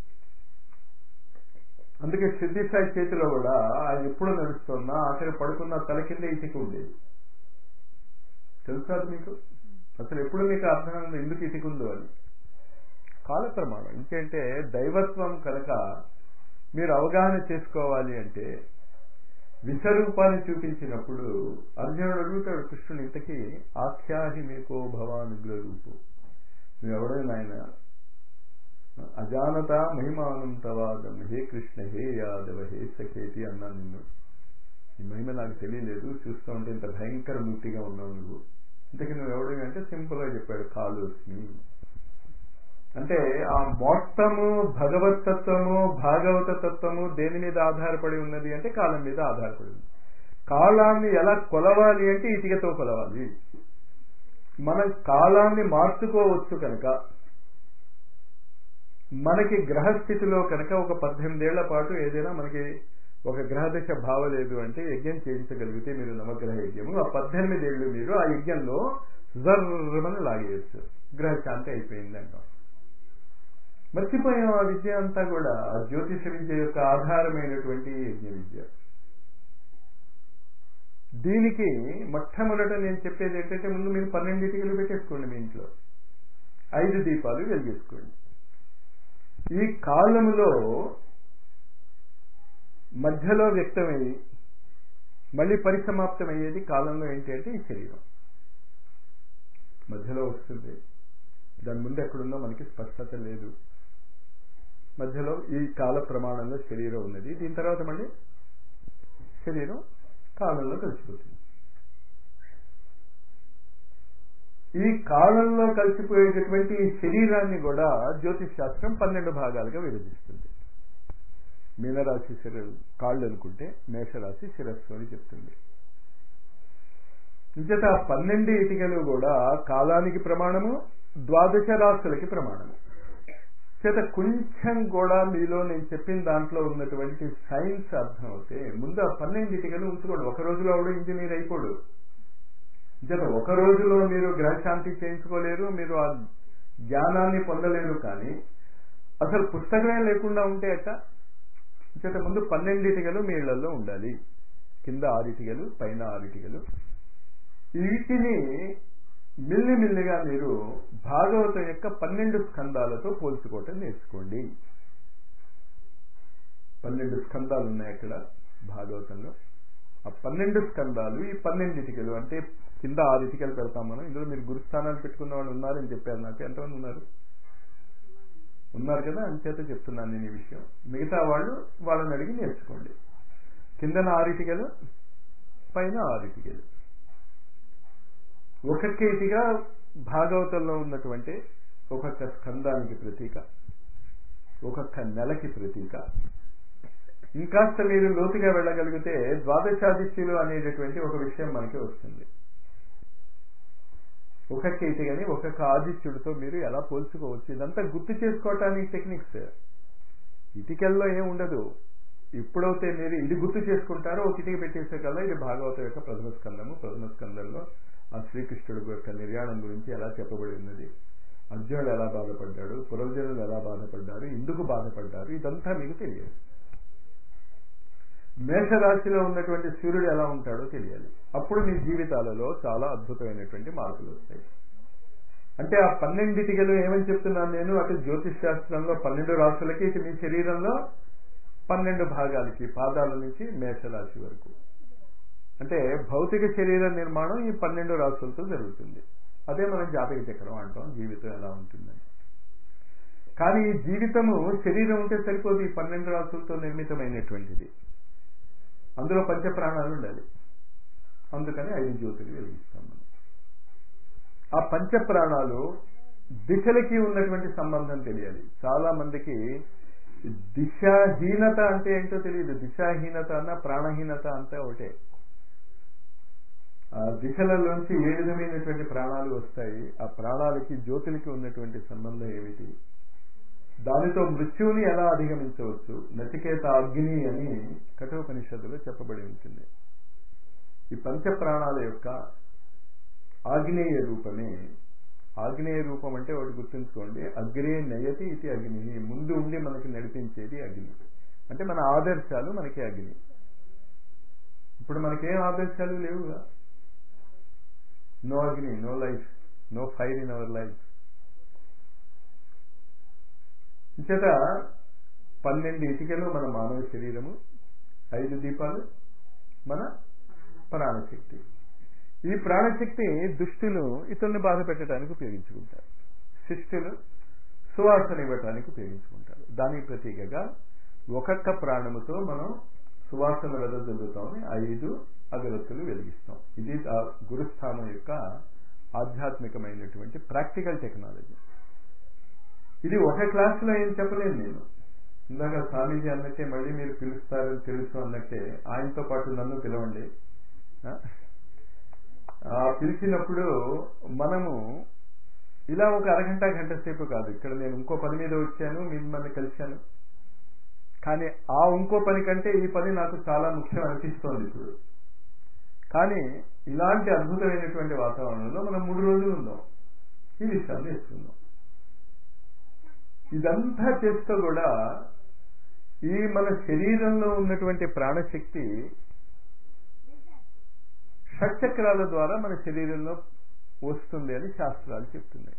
అందుకే సిద్ధిసాయి చేతిలో కూడా ఆయన ఎప్పుడు నడుస్తున్నా ఆఖరి పడుకున్న తల కింద ఇటుక ఉండేది తెలుసా అది మీకు అసలు ఎప్పుడు మీకు అర్థం ఎందుకు ఇటుక ఉందో అని కాల ప్రమాణం ఇంకేంటే దైవత్వం కనుక మీరు అవగాహన చేసుకోవాలి అంటే విశ్వరూపాన్ని చూపించినప్పుడు అర్జునుడు అడుగుతాడు కృష్ణుడు ఇంతకీ ఆఖ్యాహి మీకో భవానుగ్ర రూపు నువ్వెవడైనా ఆయన అజానత మహిమానం తవాదం హే కృష్ణ హే యాదవ హే సఖేతి అన్నాను నిన్ను ఈ మహిమ నాకు తెలియలేదు చూస్తూ ఉంటే ఇంత భయంకర మూర్తిగా ఉన్నావు నువ్వు ఇంతకీ నువ్వు ఎవడు అంటే సింపుల్ గా చెప్పాడు కాలుస్మి అంటే ఆ మొత్తము భగవత్ తత్వము భాగవత తత్వము దేని మీద ఆధారపడి ఉన్నది అంటే కాలం మీద ఆధారపడి ఉంది కాలాన్ని ఎలా కొలవాలి అంటే ఇటుకతో కొలవాలి మనం కాలాన్ని మార్చుకోవచ్చు కనుక మనకి గ్రహస్థితిలో కనుక ఒక పద్దెనిమిదేళ్ల పాటు ఏదైనా మనకి ఒక గ్రహదశ భావలేదు అంటే యజ్ఞం చేయించగలిగితే మీరు నవగ్రహ యజ్ఞము ఆ పద్దెనిమిదేళ్లు మీరు ఆ యజ్ఞంలో జర్రమని లాగేయచ్చు గ్రహశాంతి అయిపోయింది అంటాం మర్చిపోయాం ఆ విద్య అంతా కూడా ఆ జ్యోతిష విద్య యొక్క ఆధారమైనటువంటి యజ్ఞ విద్య దీనికి మొట్టమొదట నేను చెప్పేది ఏంటంటే ముందు మీరు పన్నెండింటికలు పెట్టేసుకోండి మీ ఇంట్లో ఐదు దీపాలు వెలిగేసుకోండి ఈ కాలములో మధ్యలో వ్యక్తమయ్యి మళ్ళీ పరిసమాప్తమయ్యేది కాలంలో ఏంటి అంటే ఈ శరీరం మధ్యలో వస్తుంది దాని ముందు ఎక్కడుందో మనకి స్పష్టత లేదు మధ్యలో ఈ కాల ప్రమాణంలో శరీరం ఉన్నది దీని తర్వాత మళ్ళీ శరీరం కాలంలో కలిసిపోతుంది ఈ కాలంలో కలిసిపోయేటటువంటి ఈ శరీరాన్ని కూడా జ్యోతిష్ శాస్త్రం పన్నెండు భాగాలుగా విభజిస్తుంది మీనరాశి శిర కాళ్ళు అనుకుంటే మేషరాశి శిరస్సు అని చెప్తుంది ఇంచేత పన్నెండు ఇటికలు కూడా కాలానికి ప్రమాణము ద్వాదశ రాశులకి ప్రమాణము చేత కొంచెం కూడా మీలో నేను చెప్పిన దాంట్లో ఉన్నటువంటి సైన్స్ అర్థం అవుతే ముందు ఆ పన్నెండు ఇటుకలు ఉంచుకోండి ఒక రోజులో అవడం ఇంజనీర్ అయిపోడు జత ఒక రోజులో మీరు గ్రహశాంతి చేయించుకోలేరు మీరు ఆ జ్ఞానాన్ని పొందలేరు కానీ అసలు పుస్తకమే లేకుండా ఉంటే అట్ట చేత ముందు పన్నెండిటికలు మీ ఇళ్లలో ఉండాలి కింద ఆరిటికలు పైన ఆరిటికలు వీటిని మిల్లిమిల్లిగా మీరు భాగవతం యొక్క పన్నెండు స్కందాలతో పోల్చుకోవటం నేర్చుకోండి పన్నెండు స్కందాలు ఉన్నాయి అక్కడ భాగవతంలో ఆ పన్నెండు స్కందాలు ఈ పన్నెండిటికలు అంటే కింద ఆరు ఇటికలు పెడతాం మనం ఇందులో మీరు గురుస్థానాలు పెట్టుకున్న వాళ్ళు ఉన్నారని చెప్పారు నాకు ఎంతమంది ఉన్నారు ఉన్నారు కదా అంచేత చెప్తున్నాను నేను ఈ విషయం మిగతా వాళ్ళు వాళ్ళని అడిగి నేర్చుకోండి కిందన ఆరిటికలు పైన ఆరిటికలు ఒక్కొక్క ఇటిగా భాగవతంలో ఉన్నటువంటి ఒక్కొక్క స్కందానికి ప్రతీక ఒక్కొక్క నెలకి ప్రతీక ఇంకాస్త మీరు లోతుగా వెళ్ళగలిగితే ద్వాదశాదిత్యులు అనేటటువంటి ఒక విషయం మనకి వస్తుంది ఒక్కొక్క ఇటుకని ఒక్కొక్క ఆదిత్యుడితో మీరు ఎలా పోల్చుకోవచ్చు ఇదంతా గుర్తు చేసుకోవటానికి టెక్నిక్స్ ఇటుకల్లో ఏం ఉండదు ఎప్పుడైతే మీరు ఇది గుర్తు చేసుకుంటారో ఒక ఇటుక పెట్టేసే కల్లా ఇది భాగవతం యొక్క ప్రథమ స్కందము ప్రథమ స్కందంలో ఆ శ్రీకృష్ణుడు యొక్క నిర్యాణం గురించి ఎలా చెప్పబడి ఉన్నది అర్జునుడు ఎలా బాధపడ్డాడు పురర్జనులు ఎలా బాధపడ్డారు ఎందుకు బాధపడ్డారు ఇదంతా మీకు తెలియదు మేషరాశిలో ఉన్నటువంటి సూర్యుడు ఎలా ఉంటాడో తెలియాలి అప్పుడు మీ జీవితాలలో చాలా అద్భుతమైనటువంటి మార్పులు వస్తాయి అంటే ఆ పన్నెండిటికలు ఏమని చెప్తున్నాను నేను అటు జ్యోతిష్ శాస్త్రంలో పన్నెండు రాశులకి ఇటు మీ శరీరంలో పన్నెండు భాగాలకి పాదాల నుంచి మేషరాశి వరకు అంటే భౌతిక శరీర నిర్మాణం ఈ పన్నెండు రాశులతో జరుగుతుంది అదే మనం జాతక చక్రం అంటాం జీవితం ఎలా ఉంటుందని కానీ ఈ జీవితము శరీరం ఉంటే సరిపోదు ఈ పన్నెండు రాశులతో నిర్మితమైనటువంటిది అందులో పంచ ప్రాణాలు ఉండాలి అందుకని ఐదు జ్యోతులు వెలిగిస్తాం మనం ఆ పంచ ప్రాణాలు దిశలకి ఉన్నటువంటి సంబంధం తెలియాలి చాలా మందికి దిశాహీనత అంటే ఏంటో తెలియదు దిశాహీనత అన్న ప్రాణహీనత అంతా ఒకటే ఆ దిశలలోంచి ఏ విధమైనటువంటి ప్రాణాలు వస్తాయి ఆ ప్రాణాలకి జ్యోతులకి ఉన్నటువంటి సంబంధం ఏమిటి దానితో మృత్యువుని ఎలా అధిగమించవచ్చు నచికేత అగ్ని అని కఠోపనిషత్తులో చెప్పబడి ఉంటుంది ఈ పంచ ప్రాణాల యొక్క ఆగ్నేయ రూపమే ఆగ్నేయ రూపం అంటే ఒకటి గుర్తుంచుకోండి అగ్రే నయతి ఇది అగ్ని ముందు ఉండి మనకి నడిపించేది అగ్ని అంటే మన ఆదర్శాలు మనకి అగ్ని ఇప్పుడు మనకేం ఆదర్శాలు లేవుగా నో అగ్ని no life no fire in our life చేత పన్నెండు ఇటుకలు మన మానవ శరీరము ఐదు దీపాలు మన ప్రాణశక్తి ఈ ప్రాణశక్తి దుష్టులు ఇతరులను బాధ పెట్టడానికి ఉపయోగించుకుంటారు శిష్టులు సువాసన ఇవ్వటానికి ఉపయోగించుకుంటారు దానికి ప్రతీకగా ఒక్కొక్క ప్రాణముతో మనం సువాసన వెదజల్లుతామని ఐదు అగరత్తులు వెలిగిస్తాం ఇది ఆ గురుస్థానం యొక్క ఆధ్యాత్మికమైనటువంటి ప్రాక్టికల్ టెక్నాలజీ ఇది ఒక క్లాసులో ఏం చెప్పలేను నేను ఇందాక స్వామీజీ అన్నట్టే మళ్ళీ మీరు పిలుస్తారని తెలుసు అన్నట్టే ఆయనతో పాటు నన్ను పిలవండి ఆ పిలిచినప్పుడు మనము ఇలా ఒక అరగంట గంట సేపు కాదు ఇక్కడ నేను ఇంకో పని మీద వచ్చాను మిమ్మల్ని కలిశాను కానీ ఆ ఇంకో పని కంటే ఈ పని నాకు చాలా ముఖ్యం అనిపిస్తోంది ఇప్పుడు కానీ ఇలాంటి అద్భుతమైనటువంటి వాతావరణంలో మనం మూడు రోజులు ఉందాం ఈ విషయాలు నేర్చుకుందాం ఇదంతా చేస్తూ కూడా ఈ మన శరీరంలో ఉన్నటువంటి ప్రాణశక్తి షట్చక్రాల ద్వారా మన శరీరంలో వస్తుంది అని శాస్త్రాలు చెప్తున్నాయి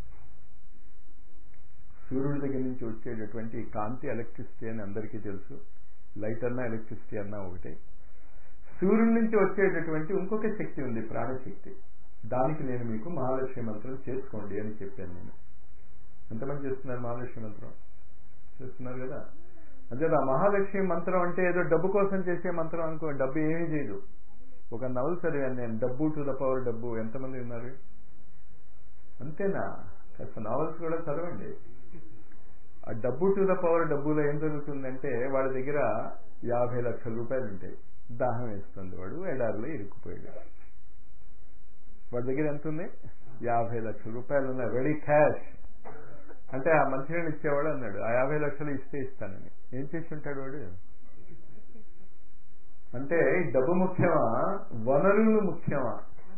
సూర్యుడి దగ్గర నుంచి వచ్చేటటువంటి కాంతి ఎలక్ట్రిసిటీ అని అందరికీ తెలుసు లైట్ అన్నా ఎలక్ట్రిసిటీ అన్నా ఒకటే సూర్యుడి నుంచి వచ్చేటటువంటి ఇంకొక శక్తి ఉంది ప్రాణశక్తి దానికి నేను మీకు మహాలక్ష్మి మంత్రం చేసుకోండి అని చెప్పాను నేను ఎంతమంది చేస్తున్నారు మహాలక్ష్మి మంత్రం చేస్తున్నారు కదా అంటే ఆ మహాలక్ష్మి మంత్రం అంటే ఏదో డబ్బు కోసం చేసే మంత్రం అనుకో డబ్బు ఏమీ చేయదు ఒక నవల్ చదివాను నేను డబ్బు టు ద పవర్ డబ్బు ఎంతమంది ఉన్నారు అంతేనా కాస్త నావల్స్ కూడా చదవండి ఆ డబ్బు టు ద పవర్ డబ్బులో ఏం జరుగుతుందంటే వాడి దగ్గర యాభై లక్షల రూపాయలు ఉంటాయి దాహం వేస్తుంది వాడు ఎడారిలో ఇరుక్కుపోయాడు వాడి దగ్గర ఎంత ఉంది యాభై లక్షల రూపాయలు ఉన్నాయి రెడీ క్యాష్ అంటే ఆ మంచినీళ్ళు ఇచ్చేవాడు అన్నాడు ఆ యాభై లక్షలు ఇస్తే ఇస్తానని ఏం చేసి ఉంటాడు వాడు అంటే డబ్బు ముఖ్యమా వనరులు ముఖ్యమా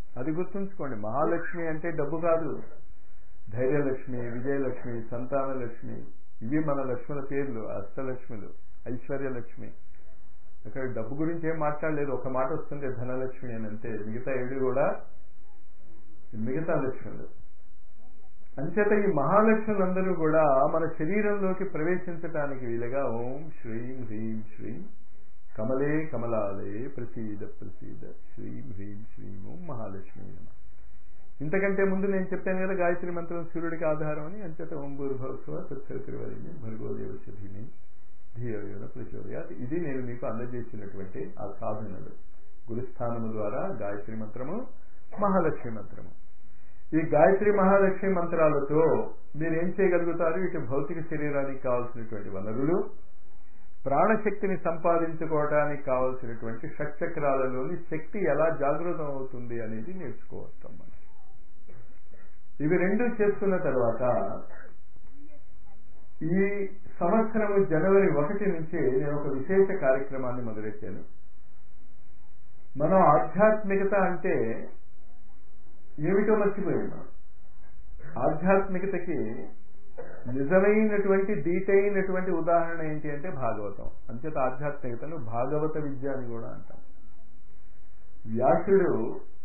అది గుర్తుంచుకోండి మహాలక్ష్మి అంటే డబ్బు కాదు ధైర్యలక్ష్మి విజయలక్ష్మి సంతానలక్ష్మి ఇవి మన లక్ష్ముల పేర్లు అష్టలక్ష్ములు ఐశ్వర్యలక్ష్మి అక్కడ డబ్బు గురించి ఏం మాట్లాడలేదు ఒక మాట వస్తుంది ధనలక్ష్మి అని అంతే మిగతా ఏడు కూడా మిగతా లక్ష్ములు అంచేత ఈ మహాలక్ష్ములందరూ కూడా మన శరీరంలోకి ప్రవేశించటానికి వీలుగా ఓం శ్రీం హ్రీం శ్రీం కమలే కమలాలే ప్రసీద ప్రసీద శ్రీం హ్రీం శ్రీం ఓం మహాలక్ష్మి నమ ఇంతకంటే ముందు నేను చెప్పాను కదా గాయత్రి మంత్రం సూర్యుడికి ఆధారం అని అంచేత ఓం భూర్భవస్వ తత్సరివరిని భర్గోదేవశిని ధీయోన ప్రచోదయాత్ ఇది నేను మీకు అందజేసినటువంటి ఆ సాధనలు గురుస్థానము ద్వారా గాయత్రి మంత్రము మహాలక్ష్మి మంత్రము ఈ గాయత్రి మహాలక్ష్మి మంత్రాలతో మీరు ఏం చేయగలుగుతారు ఇటు భౌతిక శరీరానికి కావాల్సినటువంటి వనరులు ప్రాణశక్తిని సంపాదించుకోవడానికి కావలసినటువంటి షట్చక్రాలలోని శక్తి ఎలా జాగృతం అవుతుంది అనేది నేర్చుకోవస్తాం మనం ఇవి రెండు చేసుకున్న తర్వాత ఈ సంవత్సరం జనవరి ఒకటి నుంచి నేను ఒక విశేష కార్యక్రమాన్ని మొదలెట్టాను మనం ఆధ్యాత్మికత అంటే ఏమిటో మర్చిపోయాం మనం ఆధ్యాత్మికతకి నిజమైనటువంటి దీటైనటువంటి ఉదాహరణ ఏంటి అంటే భాగవతం అంచేత ఆధ్యాత్మికతను భాగవత విద్య అని కూడా అంటాం వ్యాసుడు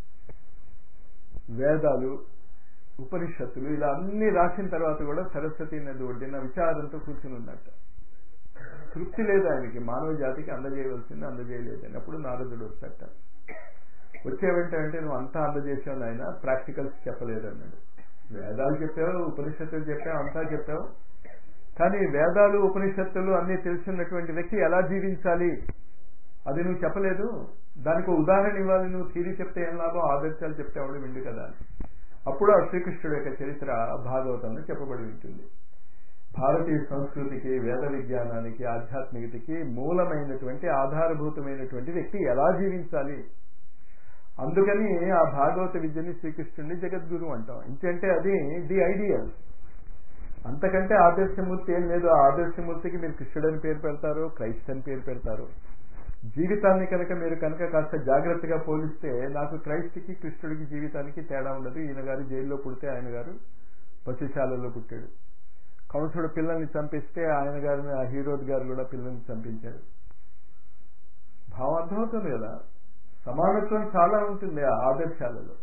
వేదాలు ఉపనిషత్తులు ఇలా అన్ని రాసిన తర్వాత కూడా సరస్వతి నది ఒడ్డిన విచారంతో కూర్చుని ఉన్నట్ట తృప్తి లేదు ఆయనకి మానవ జాతికి అందజేయవలసింది అందజేయలేదని అప్పుడు నారదుడు వస్తట వచ్చే వెంటనే నువ్వు అంతా అందజేసావు ఆయన ప్రాక్టికల్స్ చెప్పలేదు అన్నాడు వేదాలు చెప్పావు ఉపనిషత్తులు చెప్పావు అంతా చెప్పావు కానీ వేదాలు ఉపనిషత్తులు అన్ని తెలుసున్నటువంటి వ్యక్తి ఎలా జీవించాలి అది నువ్వు చెప్పలేదు దానికి ఉదాహరణ ఇవ్వాలి నువ్వు థీరీ చెప్తే ఏం లాభం ఆదర్శాలు చెప్తే ఎవడు విండు కదా అప్పుడు ఆ శ్రీకృష్ణుడు యొక్క చరిత్ర భాగవతంలో చెప్పబడి ఉంటుంది భారతీయ సంస్కృతికి వేద విజ్ఞానానికి ఆధ్యాత్మికతకి మూలమైనటువంటి ఆధారభూతమైనటువంటి వ్యక్తి ఎలా జీవించాలి అందుకని ఆ భాగవత విద్యని శ్రీకృష్ణుడిని జగద్గురు అంటాం ఇంకంటే అది ది ఐడియల్ అంతకంటే ఆదర్శమూర్తి ఏం లేదు ఆ ఆదర్శమూర్తికి మీరు కృష్ణుడు అని పేరు పెడతారు క్రైస్ట్ అని పేరు పెడతారు జీవితాన్ని కనుక మీరు కనుక కాస్త జాగ్రత్తగా పోలిస్తే నాకు క్రైస్ట్కి కృష్ణుడికి జీవితానికి తేడా ఉండదు ఈయన గారు జైల్లో పుడితే ఆయన గారు పశుశాలలో పుట్టాడు కంసుడు పిల్లల్ని చంపిస్తే ఆయన గారిని ఆ హీరోడ్ గారు కూడా పిల్లల్ని చంపించారు భావం అర్థమవుతుంది కదా సమానత్వం చాలా ఉంటుంది ఆ ఆదర్శాలలో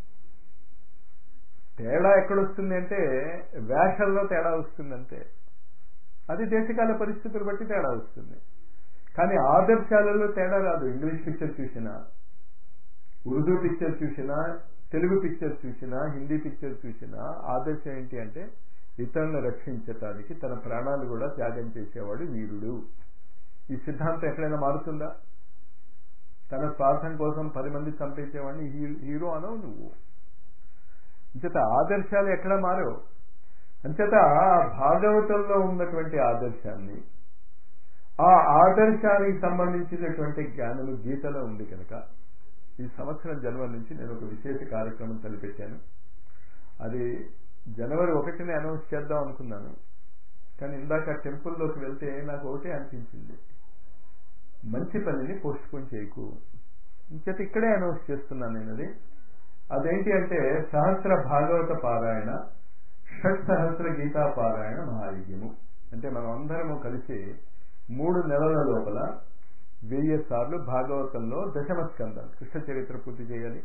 తేడా ఎక్కడొస్తుంది అంటే వేషల్లో తేడా వస్తుంది అంతే అది దేశకాల పరిస్థితులు బట్టి తేడా వస్తుంది కానీ ఆదర్శాలలో తేడా రాదు ఇంగ్లీష్ పిక్చర్ చూసినా ఉర్దూ పిక్చర్ చూసినా తెలుగు పిక్చర్ చూసినా హిందీ పిక్చర్ చూసినా ఆదర్శం ఏంటి అంటే ఇతరులను రక్షించటానికి తన ప్రాణాలు కూడా త్యాగం చేసేవాడు వీరుడు ఈ సిద్ధాంతం ఎక్కడైనా మారుతుందా తన స్వార్థం కోసం పది మంది చంపేసేవాడిని హీరో అనవు నువ్వు అంచేత ఆదర్శాలు ఎక్కడ మారవు అంచేత భాగవతంలో ఉన్నటువంటి ఆదర్శాన్ని ఆ ఆదర్శానికి సంబంధించినటువంటి జ్ఞానము గీతలో ఉంది కనుక ఈ సంవత్సరం జనవరి నుంచి నేను ఒక విశేష కార్యక్రమం తలపెట్టాను అది జనవరి ఒకటినే అనౌన్స్ చేద్దాం అనుకున్నాను కానీ ఇందాక టెంపుల్లోకి వెళ్తే నాకు ఒకటే అనిపించింది మంచి పనిని పోస్ట్ పోన్ చేయకు ఇంచేత ఇక్కడే అనౌన్స్ చేస్తున్నాను నేను అది అదేంటి అంటే సహస్ర భాగవత పారాయణ షట్ సహస్ర గీతా పారాయణ మహాయజ్ఞము అంటే మనం అందరము కలిసి మూడు నెలల లోపల వెయ్యి సార్లు భాగవతంలో దశమ స్కందం కృష్ణ చరిత్ర పూర్తి చేయాలి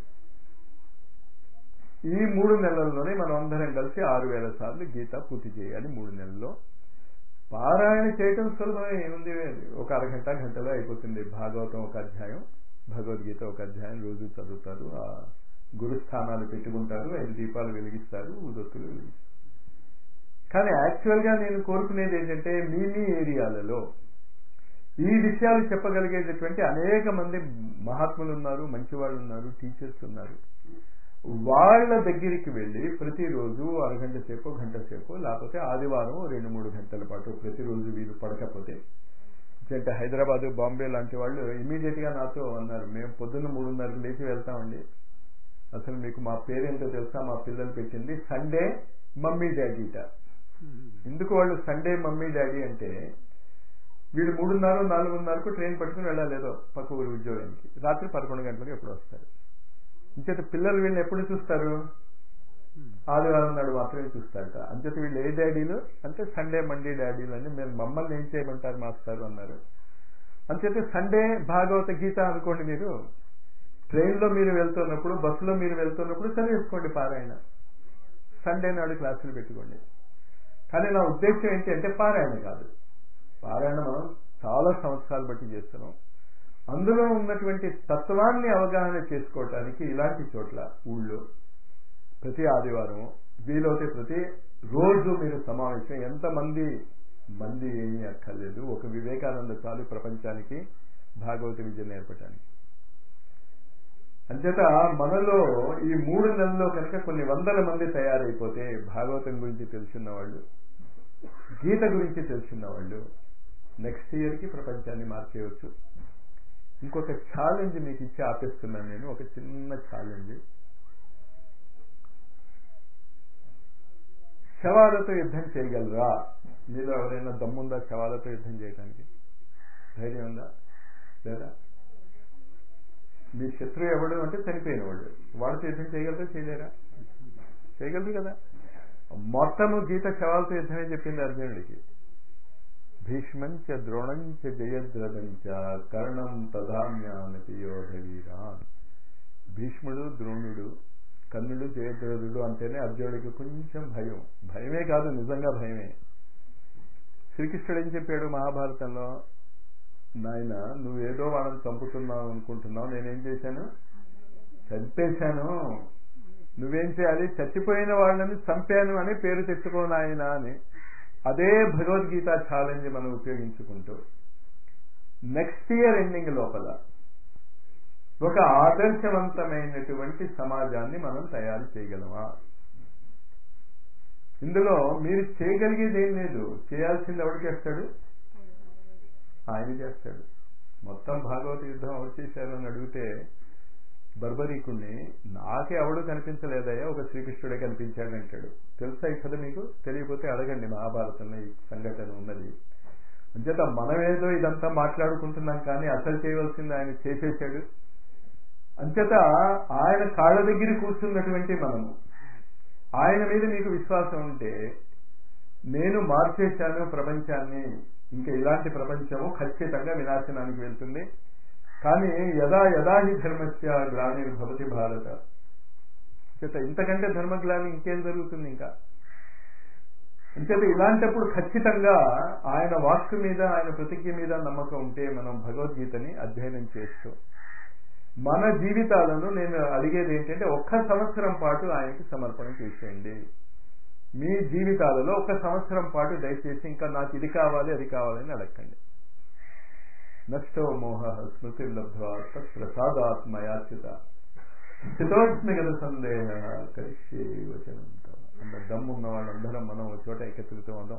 ఈ మూడు నెలల్లోనే మనం అందరం కలిసి ఆరు వేల సార్లు గీత పూర్తి చేయాలి మూడు నెలల్లో పారాయణ చేయటం సులభమే ఏముంది ఒక అరగంట గంటలో అయిపోతుంది భాగవతం ఒక అధ్యాయం భగవద్గీత ఒక అధ్యాయం రోజు చదువుతారు ఆ గురుస్థానాలు పెట్టుకుంటారు ఐదు దీపాలు వెలిగిస్తారు ఉదొత్తులు వెలిగిస్తారు కానీ యాక్చువల్గా నేను కోరుకునేది ఏంటంటే మీ మీ ఏరియాలలో ఈ విషయాలు చెప్పగలిగేటటువంటి అనేక మంది మహాత్ములు ఉన్నారు మంచి వాళ్ళు ఉన్నారు టీచర్స్ ఉన్నారు వాళ్ళ దగ్గరికి వెళ్ళి ప్రతిరోజు అరగంట సేపు గంట సేపు లేకపోతే ఆదివారం రెండు మూడు గంటల పాటు ప్రతిరోజు వీలు పడకపోతే అంటే హైదరాబాద్ బాంబే లాంటి వాళ్ళు ఇమీడియట్ గా నాతో అన్నారు మేము పొద్దున్న మూడున్నరకు లేచి వెళ్తామండి అసలు మీకు మా పేరేంటో తెలుసా మా పిల్లలు పెట్టింది సండే మమ్మీ డాడీట ఎందుకు వాళ్ళు సండే మమ్మీ డాడీ అంటే వీళ్ళు మూడున్నర నాలుగున్నరకు ట్రైన్ పట్టుకుని వెళ్ళాలి ఏదో పక్క ఊరి ఉద్యోగానికి రాత్రి పదకొండు గంటలకు ఎప్పుడు వస్తారు ఇంచేత పిల్లలు వీళ్ళని ఎప్పుడు చూస్తారు ఆదివారం నాడు మాత్రమే చూస్తారట అంచేత వీళ్ళు ఏ డాడీలు అంటే సండే మండే డాడీలు అని మీరు మమ్మల్ని ఏం చేయమంటారు మాస్టారు అన్నారు అంచేత సండే భాగవత గీత అనుకోండి మీరు ట్రైన్లో మీరు వెళ్తున్నప్పుడు బస్సులో మీరు వెళ్తున్నప్పుడు చదివేసుకోండి పారాయణ సండే నాడు క్లాసులు పెట్టుకోండి కానీ నా ఉద్దేశం ఏంటి అంటే పారాయణ కాదు పారాయణ మనం చాలా సంవత్సరాలు బట్టి చేస్తున్నాం అందులో ఉన్నటువంటి తత్వాన్ని అవగాహన చేసుకోవటానికి ఇలాంటి చోట్ల ఊళ్ళో ప్రతి ఆదివారం వీలైతే ప్రతి రోజు మీరు సమావేశం ఎంతమంది మంది ఏమీ అక్కర్లేదు ఒక వివేకానంద చాలు ప్రపంచానికి భాగవత విద్య నేర్పటానికి అంచేత మనలో ఈ మూడు నెలల్లో కనుక కొన్ని వందల మంది తయారైపోతే భాగవతం గురించి తెలుసున్న వాళ్ళు గీత గురించి తెలుసున్న వాళ్ళు నెక్స్ట్ ఇయర్కి ప్రపంచాన్ని మార్చేయవచ్చు ఇంకొక ఛాలెంజ్ మీకు ఇచ్చి ఆపేస్తున్నాను నేను ఒక చిన్న ఛాలెంజ్ శవాలతో యుద్ధం చేయగలరా మీలో ఎవరైనా దమ్ముందా శవాలతో యుద్ధం చేయడానికి ధైర్యం ఉందా లేదా మీ శత్రువు ఎవడు అంటే చనిపోయిన వాడు వాడితో యుద్ధం చేయగలరా చేయలేరా చేయగలరు కదా మొత్తము గీత శవాలతో యుద్ధమే చెప్పింది అర్జునుడికి భీష్మంచ ద్రోణంచ జయద్రథంచ కర్ణం తధాన్యానపి యోధవీరాన్ భీష్ముడు ద్రోణుడు కర్ణుడు జయద్రథుడు అంటేనే అర్జునుడికి కొంచెం భయం భయమే కాదు నిజంగా భయమే శ్రీకృష్ణుడు ఏం చెప్పాడు మహాభారతంలో నాయన నువ్వేదో వాళ్ళని చంపుతున్నావు అనుకుంటున్నావు నేనేం చేశాను చంపేశాను నువ్వేం చేయాలి చచ్చిపోయిన వాళ్ళని చంపాను అని పేరు తెచ్చుకో నాయన అని అదే భగవద్గీత ఛాలెంజ్ మనం ఉపయోగించుకుంటూ నెక్స్ట్ ఇయర్ ఎండింగ్ లోపల ఒక ఆదర్శవంతమైనటువంటి సమాజాన్ని మనం తయారు చేయగలమా ఇందులో మీరు చేయగలిగేది ఏం లేదు చేయాల్సింది ఎవడు చేస్తాడు ఆయన చేస్తాడు మొత్తం భాగవత యుద్ధం ఎవరు చేశారు అని అడిగితే బర్బరీకుణ్ణి నాకే ఎవడు కనిపించలేదయ్యా ఒక శ్రీకృష్ణుడే కనిపించాడంటాడు తెలుసా ఈ కథ మీకు తెలియకపోతే అడగండి మహాభారతంలో ఈ సంఘటన ఉన్నది అంచేత మనమేదో ఇదంతా మాట్లాడుకుంటున్నాం కానీ అసలు చేయవలసింది ఆయన చేసేసాడు అంచేత ఆయన కాళ్ళ దగ్గర కూర్చున్నటువంటి మనము ఆయన మీద మీకు విశ్వాసం ఉంటే నేను మార్చేశాను ప్రపంచాన్ని ఇంకా ఇలాంటి ప్రపంచము ఖచ్చితంగా వినాశనానికి వెళ్తుంది కానీ యదా యదా హి ధర్మస్య గ్లానిర్భవతి భారత చేత ఇంతకంటే ధర్మగ్లాని ఇంకేం జరుగుతుంది ఇంకా అంచేత ఇలాంటప్పుడు ఖచ్చితంగా ఆయన వాక్కు మీద ఆయన ప్రతిజ్ఞ మీద నమ్మకం ఉంటే మనం భగవద్గీతని అధ్యయనం చేస్తూ మన జీవితాలను నేను అడిగేది ఏంటంటే ఒక్క సంవత్సరం పాటు ఆయనకి సమర్పణ చేసేయండి మీ జీవితాలలో ఒక సంవత్సరం పాటు దయచేసి ఇంకా నాకు ఇది కావాలి అది కావాలని అడగండి నష్టో మోహ స్మృతి లబ్ధ్వా తత్ప్రసాదాత్మయాచ్యుత స్థితోస్మి గల సందేహ కలిసే వచనం అన్న దమ్మున్న వాళ్ళందరం మనం ఒక చోట ఏకత్రితం అవుదాం